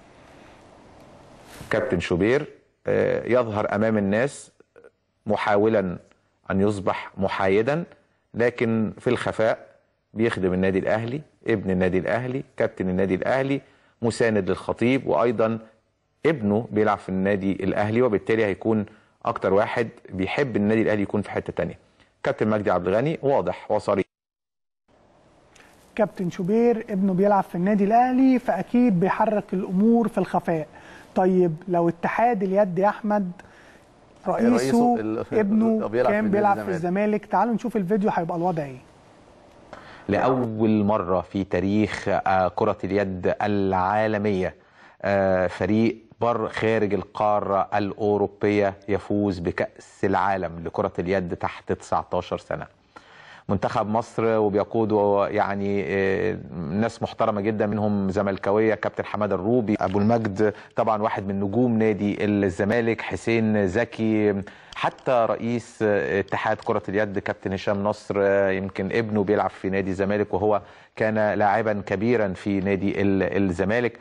كابتن شوبير آه، يظهر امام الناس محاولا ان يصبح محايدا لكن في الخفاء بيخدم النادي الاهلي ابن النادي الاهلي كابتن النادي الاهلي مساند للخطيب وايضا ابنه بيلعب في النادي الاهلي وبالتالي هيكون اكتر واحد بيحب النادي الاهلي يكون في حته تانية كابتن مجدي عبد الغني واضح وصريح كابتن شوبير ابنه بيلعب في النادي الاهلي فاكيد بيحرك الامور في الخفاء طيب لو اتحاد اليد يا احمد رئيسه رئيسه ال- ابنه بيلعب في كان نادي بيلعب في الزمالك. الزمالك تعالوا نشوف الفيديو هيبقى الوضع ايه لأول مرة في تاريخ آه، كرة اليد العالمية آه، فريق بر خارج القارة الأوروبية يفوز بكأس العالم لكرة اليد تحت 19 سنة منتخب مصر وبيقوده يعني آه، ناس محترمه جدا منهم زملكاويه كابتن حماده الروبي ابو المجد طبعا واحد من نجوم نادي الزمالك حسين زكي حتى رئيس آه، اتحاد كره اليد كابتن هشام نصر آه، يمكن ابنه بيلعب في نادي الزمالك وهو كان لاعبا كبيرا في نادي ال- الزمالك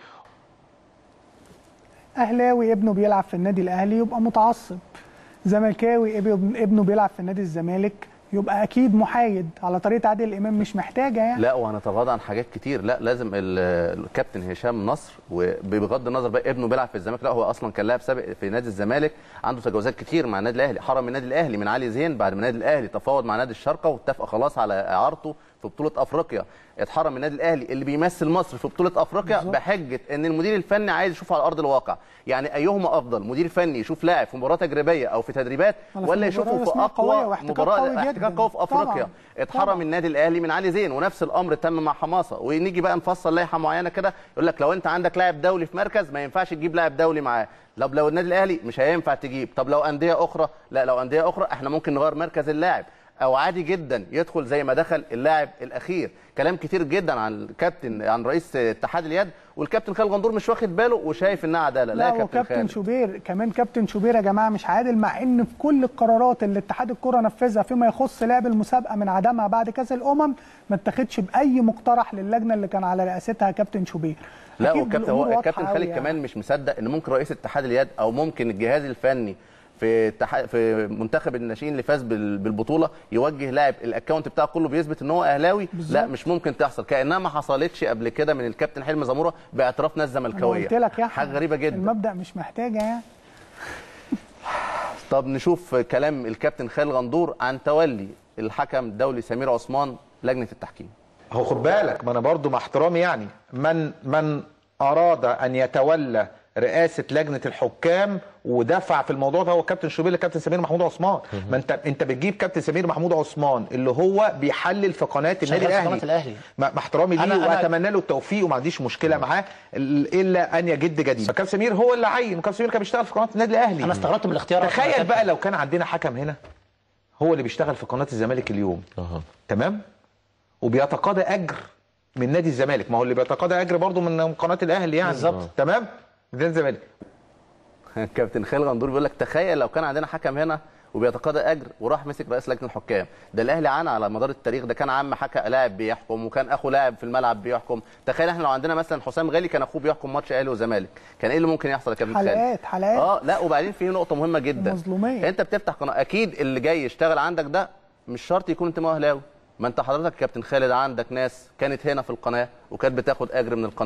اهلاوي ابنه بيلعب في النادي الاهلي يبقى متعصب زملكاوي ابن- ابنه بيلعب في نادي الزمالك يبقى اكيد محايد على طريقه عادل امام مش محتاجه يعني لا وهنتغاضى عن حاجات كتير لا لازم ال- الكابتن هشام نصر وبغض النظر بقى ابنه بيلعب في الزمالك لا هو اصلا كان لاعب سابق في نادي الزمالك عنده تجاوزات كتير مع النادي الاهلي حرم النادي الاهلي من علي زين بعد ما النادي الاهلي تفاوض مع نادي الشارقه واتفق خلاص على اعارته في بطوله افريقيا اتحرم من النادي الاهلي اللي بيمثل مصر في بطوله افريقيا بالظبط. بحجه ان المدير الفني عايز يشوفه على ارض الواقع يعني ايهما افضل مدير فني يشوف لاعب في مباراه تجريبيه او في تدريبات ولا في ولا مباراة يشوفه في رسمية قوية اقوى واحتكاك مباراه قوي جداً. احتكاك قوي في افريقيا طبعاً. اتحرم طبعاً. النادي الاهلي من علي زين ونفس الامر تم مع حماسه ونيجي بقى نفصل لائحه معينه كده يقول لك لو انت عندك لاعب دولي في مركز ما ينفعش تجيب لاعب دولي معاه طب لو النادي الاهلي مش هينفع تجيب طب لو انديه اخرى لا لو انديه اخرى احنا ممكن نغير مركز اللاعب او عادي جدا يدخل زي ما دخل اللاعب الاخير كلام كتير جدا عن الكابتن عن رئيس اتحاد اليد والكابتن خالد غندور مش واخد باله وشايف انها عداله لا, لا يا كابتن وكابتن خالد شوبير كمان كابتن شوبير يا جماعه مش عادل مع ان في كل القرارات اللي اتحاد الكره نفذها فيما يخص لعب المسابقه من عدمها بعد كاس الامم ما اتخذش باي مقترح للجنه اللي كان على رئاستها كابتن شوبير لا أكيد والكابتن الأمور هو واضحة الكابتن أوي خالد يعني. كمان مش مصدق ان ممكن رئيس اتحاد اليد او ممكن الجهاز الفني في اتحاد في منتخب الناشئين اللي فاز بال- بالبطوله يوجه لاعب الاكونت بتاعه كله بيثبت ان هو اهلاوي بالظبط. لا مش ممكن تحصل كانها ما حصلتش قبل كده من الكابتن حلمي زموره باعتراف ناس أنا زملكاويه قلت لك يا حاجه أحمد، غريبه جدا المبدا مش محتاجه يعني طب نشوف كلام الكابتن خالد غندور عن تولي الحكم الدولي سمير عثمان لجنه التحكيم هو خد بالك ما انا برضو مع احترامي يعني من من اراد ان يتولى رئاسه لجنه الحكام ودفع في الموضوع ده هو كابتن شوبير الكابتن سمير محمود عثمان ما انت انت بتجيب كابتن سمير محمود عثمان اللي هو بيحلل في قناه النادي شغال في الاهلي قناة الأهلي. مع مع احترامي أنا- ليه أنا- واتمنى له التوفيق وما عنديش مشكله معاه ال- الا ان يجد جديد كابتن سمير هو اللي عين وكابتن سمير كان بيشتغل في قناه النادي الاهلي انا استغربت من الاختيار تخيل بقى لو كان عندنا حكم هنا هو اللي بيشتغل في قناه الزمالك اليوم أها. تمام وبيتقاضى اجر من نادي الزمالك ما هو اللي بيتقاضى اجر برضه من قناه الاهلي يعني بالظبط. تمام من نادي الزمالك كابتن خالد غندور بيقول لك تخيل لو كان عندنا حكم هنا وبيتقاضى اجر وراح مسك رئيس لجنه الحكام ده الاهلي عانى على مدار التاريخ ده كان عم حكم لاعب بيحكم وكان اخو لاعب في الملعب بيحكم تخيل احنا لو عندنا مثلا حسام غالي كان اخوه بيحكم ماتش اهلي وزمالك كان ايه اللي ممكن يحصل يا كابتن خالد حلقات حلقات اه لا وبعدين في نقطه مهمه جدا مظلومية. انت بتفتح قناه اكيد اللي جاي يشتغل عندك ده مش شرط يكون انتماء اهلاوي ما انت حضرتك يا كابتن خالد عندك ناس كانت هنا في القناه وكانت بتاخد اجر من القناه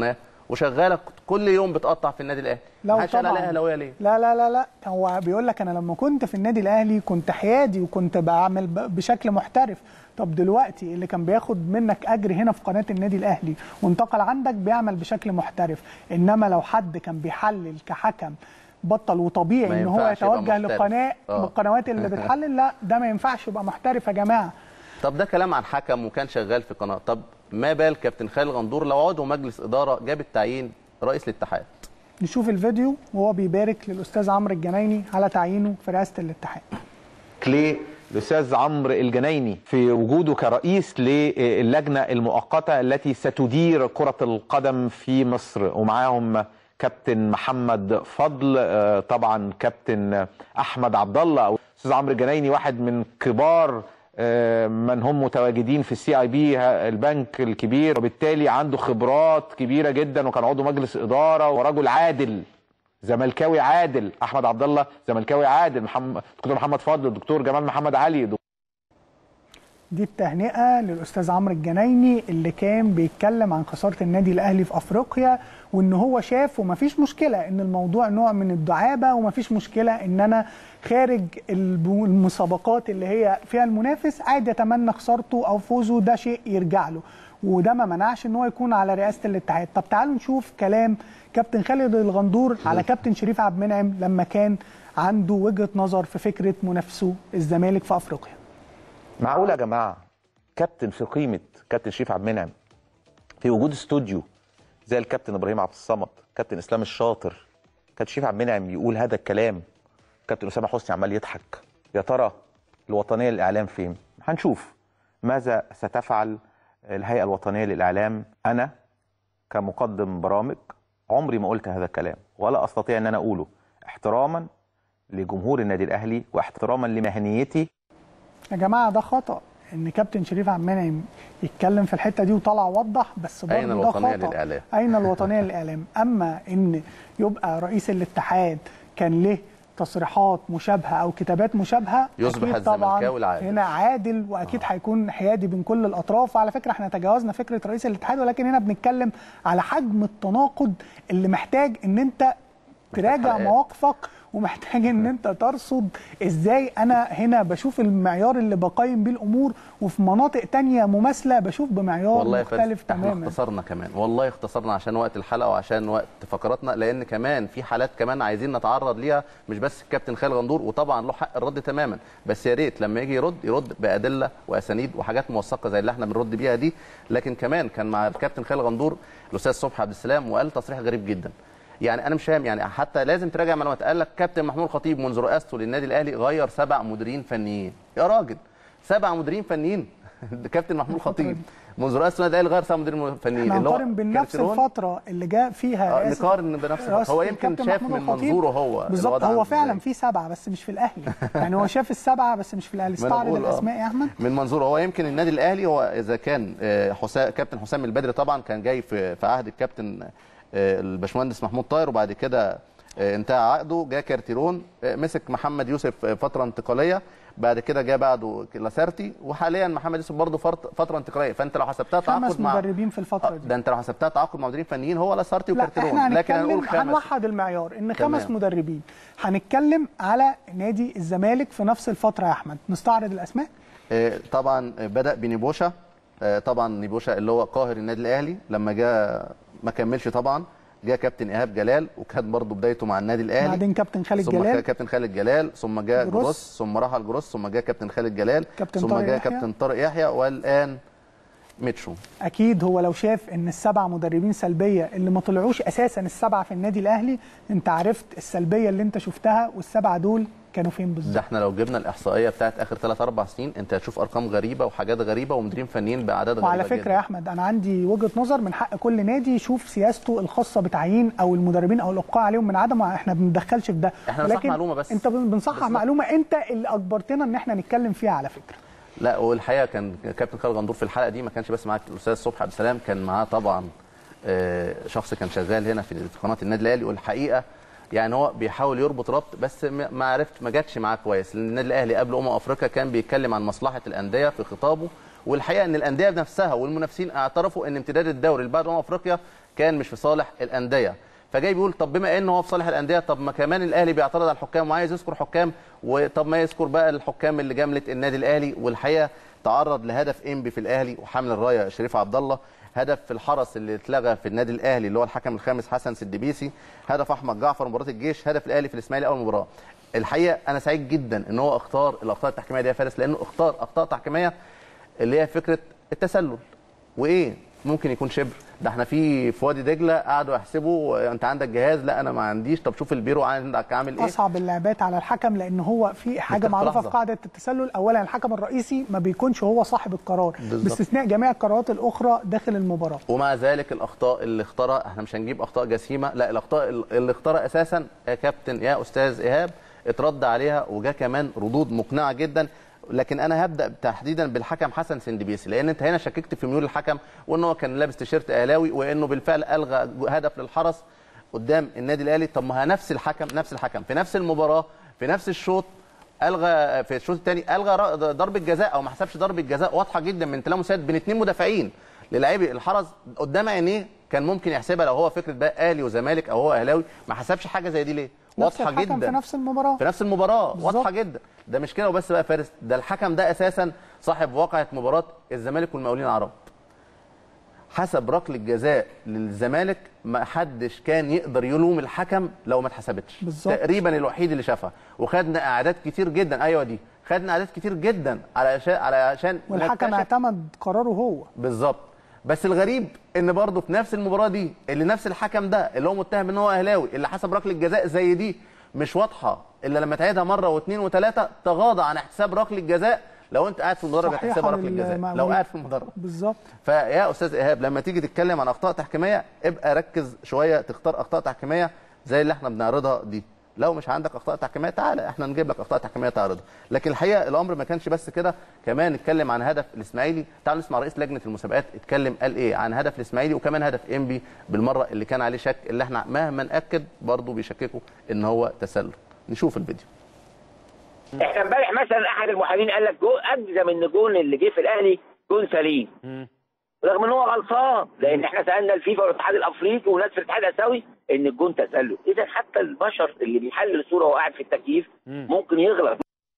وشغاله كل يوم بتقطع في النادي الاهلي لا محدش قال طبعاً. عليها اهلاويه ليه لا لا لا لا هو بيقول لك انا لما كنت في النادي الاهلي كنت حيادي وكنت بعمل ب- بشكل محترف طب دلوقتي اللي كان بياخد منك اجر هنا في قناه النادي الاهلي وانتقل عندك بيعمل بشكل محترف انما لو حد كان بيحلل كحكم بطل ما وطبيعي ان هو ينفعش يبقى يتوجه محترف. لقناه آه. من القنوات اللي بتحلل لا ده ما ينفعش يبقى محترف يا جماعه طب ده كلام عن حكم وكان شغال في قناه طب ما بال كابتن خالد غندور لو عضو مجلس اداره جاب التعيين رئيس الاتحاد نشوف الفيديو وهو بيبارك للاستاذ عمرو الجنايني على تعيينه في رئاسه الاتحاد ليه الاستاذ عمرو الجنايني في وجوده كرئيس للجنه المؤقته التي ستدير كره القدم في مصر ومعاهم كابتن محمد فضل آه، طبعا كابتن احمد عبد الله استاذ عمرو الجنايني واحد من كبار آه، من هم متواجدين في السي اي بي البنك الكبير وبالتالي عنده خبرات كبيره جدا وكان عضو مجلس اداره ورجل عادل زملكاوي عادل احمد عبد الله زملكاوي عادل محمد دكتور محمد فضل الدكتور جمال محمد علي دي التهنئه للاستاذ عمرو الجنايني اللي كان بيتكلم عن خساره النادي الاهلي في افريقيا وان هو شاف ومفيش مشكله ان الموضوع نوع من الدعابه ومفيش مشكله ان انا خارج الب- المسابقات اللي هي فيها المنافس عادي يتمنى خسارته او فوزه ده شيء يرجع له وده ما منعش ان هو يكون على رئاسه الاتحاد طب تعالوا نشوف كلام كابتن خالد الغندور على كابتن شريف عبد المنعم لما كان عنده وجهه نظر في فكره منافسه الزمالك في افريقيا معقول يا جماعه كابتن في قيمه كابتن شريف عبد المنعم في وجود استوديو زي الكابتن ابراهيم عبد الصمد كابتن اسلام الشاطر كابتن شريف عبد المنعم يقول هذا الكلام كابتن اسامه حسني عمال يضحك يا ترى الوطنيه للاعلام فين هنشوف ماذا ستفعل الهيئه الوطنيه للاعلام انا كمقدم برامج عمري ما قلت هذا الكلام ولا استطيع ان انا اقوله احتراما لجمهور النادي الاهلي واحتراما لمهنيتي يا جماعه ده خطا ان كابتن شريف عبد المنعم يتكلم في الحته دي وطلع وضح بس برضه أين ده الوطنية خطأ. للإعلام؟ اين الوطنيه للاعلام اما ان يبقى رئيس الاتحاد كان له تصريحات مشابهه او كتابات مشابهه يصبح أكيد طبعا الزملكاوي العادل. هنا عادل واكيد هيكون حيادي بين كل الاطراف وعلى فكره احنا تجاوزنا فكره رئيس الاتحاد ولكن هنا بنتكلم على حجم التناقض اللي محتاج ان انت تراجع حلقات. مواقفك ومحتاج ان انت ترصد ازاي انا هنا بشوف المعيار اللي بقيم بيه الامور وفي مناطق تانية مماثله بشوف بمعيار والله يا فارس مختلف احنا تماما اختصرنا كمان والله اختصرنا عشان وقت الحلقه وعشان وقت فقراتنا لان كمان في حالات كمان عايزين نتعرض ليها مش بس الكابتن خالد غندور وطبعا له حق الرد تماما بس يا ريت لما يجي يرد يرد بادله واسانيد وحاجات موثقه زي اللي احنا بنرد بيها دي لكن كمان كان مع الكابتن خالد غندور الاستاذ صبحي عبد السلام وقال تصريح غريب جدا يعني انا مش فاهم يعني حتى لازم تراجع معلومات قال لك كابتن محمود الخطيب منذ رئاسته للنادي الاهلي غير سبع مديرين فنيين يا راجل سبع مديرين فنيين ده كابتن محمود الخطيب منذ رئاسته النادي الاهلي غير سبع مديرين فنيين احنا اللي هو هنقارن بين نفس كارتيرون. الفتره اللي جاء فيها آه، رئاسة- نقارن بنفس الفترة. رئاسة هو يمكن الكابتن شاف محمود من الخطيب. منظوره هو بالظبط الوضع هو عامل فعلا إزاي. في سبعه بس مش في الاهلي يعني هو شاف السبعه بس مش في الاهلي ما أنا استعرض بقول، آه. الاسماء يا احمد من منظور هو يمكن النادي الاهلي هو اذا كان آه، حسام كابتن حسام البدري طبعا كان جاي في في عهد الكابتن آه، الباشمهندس محمود طاهر وبعد كده آه، انتهى عقده جاء كارتيرون آه، مسك محمد يوسف آه، فتره انتقاليه بعد كده جاء بعده لاسارتي وحاليا محمد يوسف برضه فرط- فتره انتقاليه فانت لو حسبتها خمس تعاقد مع مدربين في الفتره آه، دي ده انت لو حسبتها تعاقد مع مديرين فنيين هو لاسارتي لا وكارتيرون احنا لكن هنقول هنتكلم خمس هنوحد المعيار ان خمس تمام. مدربين هنتكلم على نادي الزمالك في نفس الفتره يا احمد نستعرض الاسماء آه، طبعا بدا بنيبوشا آه، طبعا نيبوشا اللي هو قاهر النادي الاهلي لما جاء ما كملش طبعا جاء كابتن ايهاب جلال وكان برضه بدايته مع النادي الاهلي بعدين كابتن خالد ثم جلال جاء كابتن خالد جلال ثم جاء جروس. جروس ثم رحل جروس ثم جاء كابتن خالد جلال كابتن ثم طارق جاء يحيى. كابتن طارق يحيى والان ميتشو اكيد هو لو شاف ان السبع مدربين سلبيه اللي ما طلعوش اساسا السبعه في النادي الاهلي انت عرفت السلبيه اللي انت شفتها والسبعه دول كانوا فين بالظبط ده احنا لو جبنا الاحصائيه بتاعت اخر 3 4 سنين انت هتشوف ارقام غريبه وحاجات غريبه ومديرين فنيين باعداد غريبه وعلى فكره جداً. يا احمد انا عندي وجهه نظر من حق كل نادي يشوف سياسته الخاصه بتعيين او المدربين او الابقاء عليهم من عدم احنا ما بندخلش في ده احنا بنصحح ولكن معلومة بس. انت بن- بنصحح بس- معلومه انت اللي اجبرتنا ان احنا نتكلم فيها على فكره لا والحقيقه كان كابتن خالد غندور في الحلقه دي ما كانش بس معاه الاستاذ صبحي عبد السلام كان معاه طبعا آه، شخص كان شغال هنا في في قناه النادي الاهلي والحقيقه يعني هو بيحاول يربط ربط بس م- ما عرفت ما جاتش معاه كويس لان النادي الاهلي قبل امم افريقيا كان بيتكلم عن مصلحه الانديه في خطابه والحقيقه ان الانديه بنفسها والمنافسين اعترفوا ان امتداد الدوري اللي بعد امم افريقيا كان مش في صالح الانديه فجاي بيقول طب بما ان هو في صالح الانديه طب ما كمان الاهلي بيعترض على الحكام وعايز يذكر حكام وطب ما يذكر بقى الحكام اللي جملت النادي الاهلي والحقيقه تعرض لهدف انبي في الاهلي وحامل الرايه شريف عبد الله هدف في الحرس اللي اتلغى في النادي الاهلي اللي هو الحكم الخامس حسن سدبيسي هدف احمد جعفر مباراه الجيش هدف الاهلي في الاسماعيلي اول مباراه الحقيقه انا سعيد جدا ان هو اختار الاخطاء التحكيميه دي يا فارس لانه اختار اخطاء تحكيميه اللي هي فكره التسلل وايه ممكن يكون شبر ده احنا في في وادي دجله قعدوا يحسبوا انت عندك جهاز لا انا ما عنديش طب شوف البيرو عندك عامل ايه اصعب اللعبات على الحكم لان هو في حاجه بتاخد معروفه في لحظة. قاعده التسلل اولا الحكم الرئيسي ما بيكونش هو صاحب القرار بالظبط. باستثناء جميع القرارات الاخرى داخل المباراه ومع ذلك الاخطاء اللي اختارها احنا مش هنجيب اخطاء جسيمه لا الاخطاء اللي اختارها اساسا يا كابتن يا استاذ ايهاب اترد عليها وجا كمان ردود مقنعه جدا لكن انا هبدا تحديدا بالحكم حسن سندبيسي لان انت هنا شككت في ميول الحكم وان هو كان لابس تيشيرت اهلاوي وانه بالفعل الغى هدف للحرس قدام النادي الاهلي طب ما هي نفس الحكم نفس الحكم في نفس المباراه في نفس الشوط الغى في الشوط الثاني الغى ر- ضربه جزاء او ما حسبش ضربه جزاء واضحه جدا من تلامسات بين اثنين مدافعين للاعبي الحرس قدام عينيه كان ممكن يحسبها لو هو فكره بقى اهلي وزمالك او هو اهلاوي ما حسبش حاجه زي دي ليه؟ نفس واضحه الحكم جدا في نفس المباراه في نفس المباراه بالظبط. واضحه جدا ده مش كده وبس بقى فارس ده الحكم ده اساسا صاحب واقعه مباراه الزمالك والمقاولين العرب حسب ركله جزاء للزمالك ما حدش كان يقدر يلوم الحكم لو ما اتحسبتش بالظبط. تقريبا الوحيد اللي شافها وخدنا اعداد كتير جدا ايوه دي خدنا اعداد كتير جدا علشان علشان والحكم نكتشف- اعتمد قراره هو بالظبط بس الغريب ان برضه في نفس المباراه دي اللي نفس الحكم ده اللي هو متهم ان هو اهلاوي اللي حسب ركله جزاء زي دي مش واضحه الا لما تعيدها مره واثنين وثلاثه تغاضى عن احتساب ركله جزاء لو انت قاعد في المدرج صحيحة هتحسبها ركله جزاء لو للمقاولين. قاعد في المدرج بالظبط فيا استاذ ايهاب لما تيجي تتكلم عن اخطاء تحكيميه ابقى ركز شويه تختار اخطاء تحكيميه زي اللي احنا بنعرضها دي لو مش عندك اخطاء تحكيميه تعالى احنا نجيب لك اخطاء تحكيميه تعرضها لكن الحقيقه الامر ما كانش بس كده كمان اتكلم عن هدف الاسماعيلي تعالوا نسمع رئيس لجنه المسابقات اتكلم قال ايه عن هدف الاسماعيلي وكمان هدف انبي بالمره اللي كان عليه شك اللي احنا مهما ناكد برضه بيشككوا ان هو تسلل نشوف الفيديو احنا امبارح مثلا احد المحامين قال لك جو اجزم ان الجون اللي جه في الاهلي جون سليم رغم ان هو غلطان لان احنا سالنا الفيفا والاتحاد الافريقي وناس في الاتحاد الاسيوي ان الجون تسلل اذا حتى البشر اللي بيحلل الصوره وهو قاعد في التكييف ممكن يغلط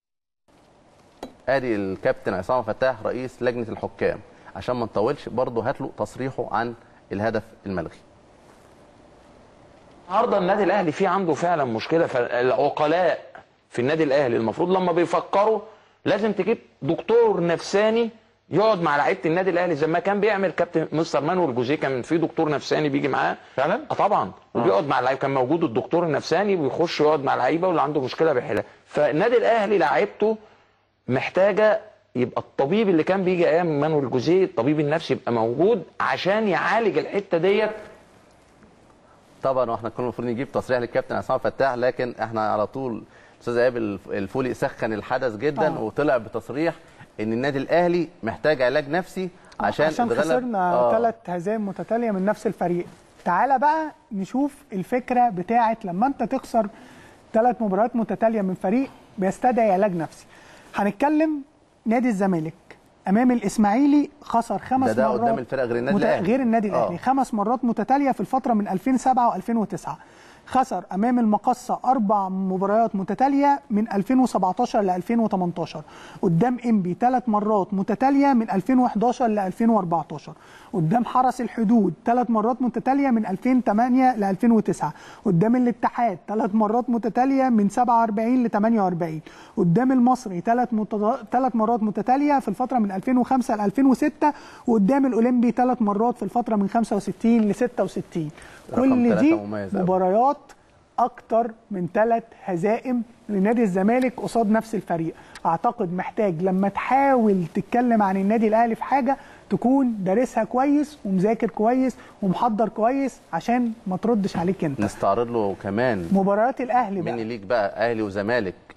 ادي الكابتن عصام فتاح رئيس لجنه الحكام عشان ما نطولش برضه هات له تصريحه عن الهدف الملغي النهارده النادي الاهلي فيه عنده فعلا مشكله فالعقلاء في النادي الاهلي المفروض لما بيفكروا لازم تجيب دكتور نفساني يقعد مع لعيبه النادي الاهلي زي ما كان بيعمل كابتن مستر مانويل جوزيه كان في دكتور نفساني بيجي معاه فعلا؟ اه طبعا وبيقعد مع اللعيبه كان موجود الدكتور النفساني ويخش يقعد مع اللعيبه واللي عنده مشكله بيحلها فالنادي الاهلي لعيبته محتاجه يبقى الطبيب اللي كان بيجي ايام مانويل جوزيه الطبيب النفسي يبقى موجود عشان يعالج الحته ديت طبعا واحنا كنا المفروض نجيب تصريح للكابتن عصام فتاح لكن احنا على طول استاذ ايهاب الف- الفولي سخن الحدث جدا آه. وطلع بتصريح ان النادي الاهلي محتاج علاج نفسي عشان عشان يتغلب- خسرنا آه. ثلاث هزائم متتاليه من نفس الفريق تعالى بقى نشوف الفكره بتاعه لما انت تخسر ثلاث مباريات متتاليه من فريق بيستدعي علاج نفسي هنتكلم نادي الزمالك امام الاسماعيلي خسر خمس ده- ده مرات قدام الفرق غير النادي مت- الأهلي. غير النادي آه. الاهلي خمس مرات متتاليه في الفتره من 2007 و2009 خسر امام المقصه اربع مباريات متتاليه من 2017 ل 2018 قدام انبي ثلاث مرات متتاليه من 2011 ل 2014 قدام حرس الحدود ثلاث مرات متتاليه من 2008 ل 2009 قدام الاتحاد ثلاث مرات متتاليه من 47 ل 48 قدام المصري ثلاث ثلاث مرات متتاليه في الفتره من 2005 ل 2006 وقدام الاولمبي ثلاث مرات في الفتره من 65 ل 66 رقم كل ثلاثة دي مميز أوي. مباريات اكتر من ثلاث هزائم لنادي الزمالك قصاد نفس الفريق اعتقد محتاج لما تحاول تتكلم عن النادي الاهلي في حاجه تكون دارسها كويس ومذاكر كويس ومحضر كويس عشان ما تردش عليك انت نستعرض له كمان مباريات الاهلي مني بقى ليك بقى اهلي وزمالك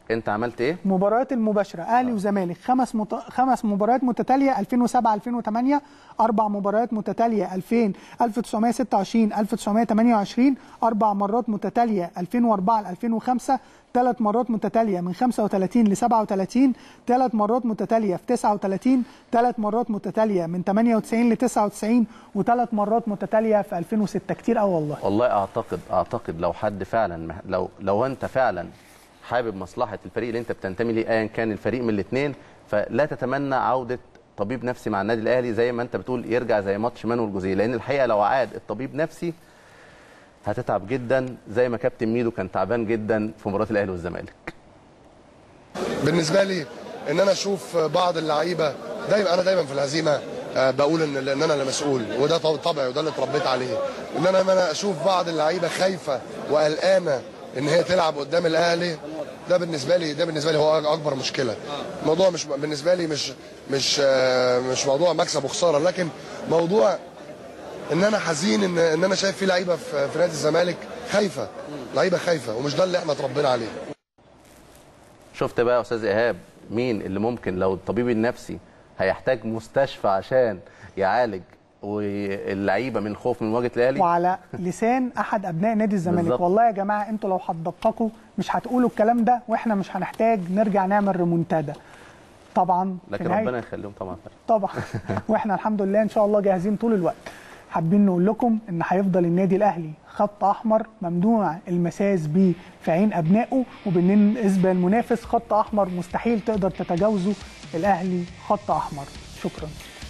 انت عملت ايه المباريات المباشره اهلي وزمالك خمس مت... خمس مباريات متتاليه 2007 2008 اربع مباريات متتاليه 2000 1926 1928 اربع مرات متتاليه 2004 ل 2005 ثلاث مرات متتاليه من 35 ل 37 ثلاث مرات متتاليه في 39 ثلاث مرات متتاليه من 98 ل 99 وثلاث مرات متتاليه في 2006 كتير قوي والله والله اعتقد اعتقد لو حد فعلا مح- لو لو انت فعلا حابب مصلحه الفريق اللي انت بتنتمي ليه ايا كان الفريق من الاثنين فلا تتمنى عوده طبيب نفسي مع النادي الاهلي زي ما انت بتقول يرجع زي ماتش مانو الجوزيه لان الحقيقه لو عاد الطبيب نفسي هتتعب جدا زي ما كابتن ميدو كان تعبان جدا في مباراه الاهلي والزمالك بالنسبه لي ان انا اشوف بعض اللعيبه دايما انا دايما في الهزيمه آه، بقول ان ان انا اللي مسؤول وده طب- طبعي وده اللي اتربيت عليه ان انا لما انا اشوف بعض اللعيبه خايفه وقلقانه ان هي تلعب قدام الاهلي ده بالنسبه لي ده بالنسبه لي هو اكبر مشكله الموضوع مش بالنسبه لي مش مش آه، مش موضوع مكسب وخساره لكن موضوع ان انا حزين ان ان انا شايف في لعيبه في في نادي الزمالك خايفه لعيبه خايفه ومش ده اللي احنا اتربينا عليه شفت بقى يا استاذ ايهاب مين اللي ممكن لو الطبيب النفسي هيحتاج مستشفى عشان يعالج واللعيبه من الخوف من مواجهه الاهلي وعلى لسان احد ابناء نادي الزمالك بالظبط. والله يا جماعه انتوا لو هتدققوا مش هتقولوا الكلام ده واحنا مش هنحتاج نرجع نعمل ريمونتادا طبعا في لكن نهاية- ربنا يخليهم طبعا طبعا واحنا الحمد لله ان شاء الله جاهزين طول الوقت حابين نقول لكم ان هيفضل النادي الاهلي خط احمر ممنوع المساس بيه في عين ابنائه وبالنسبه للمنافس خط احمر مستحيل تقدر تتجاوزه الاهلي خط احمر شكرا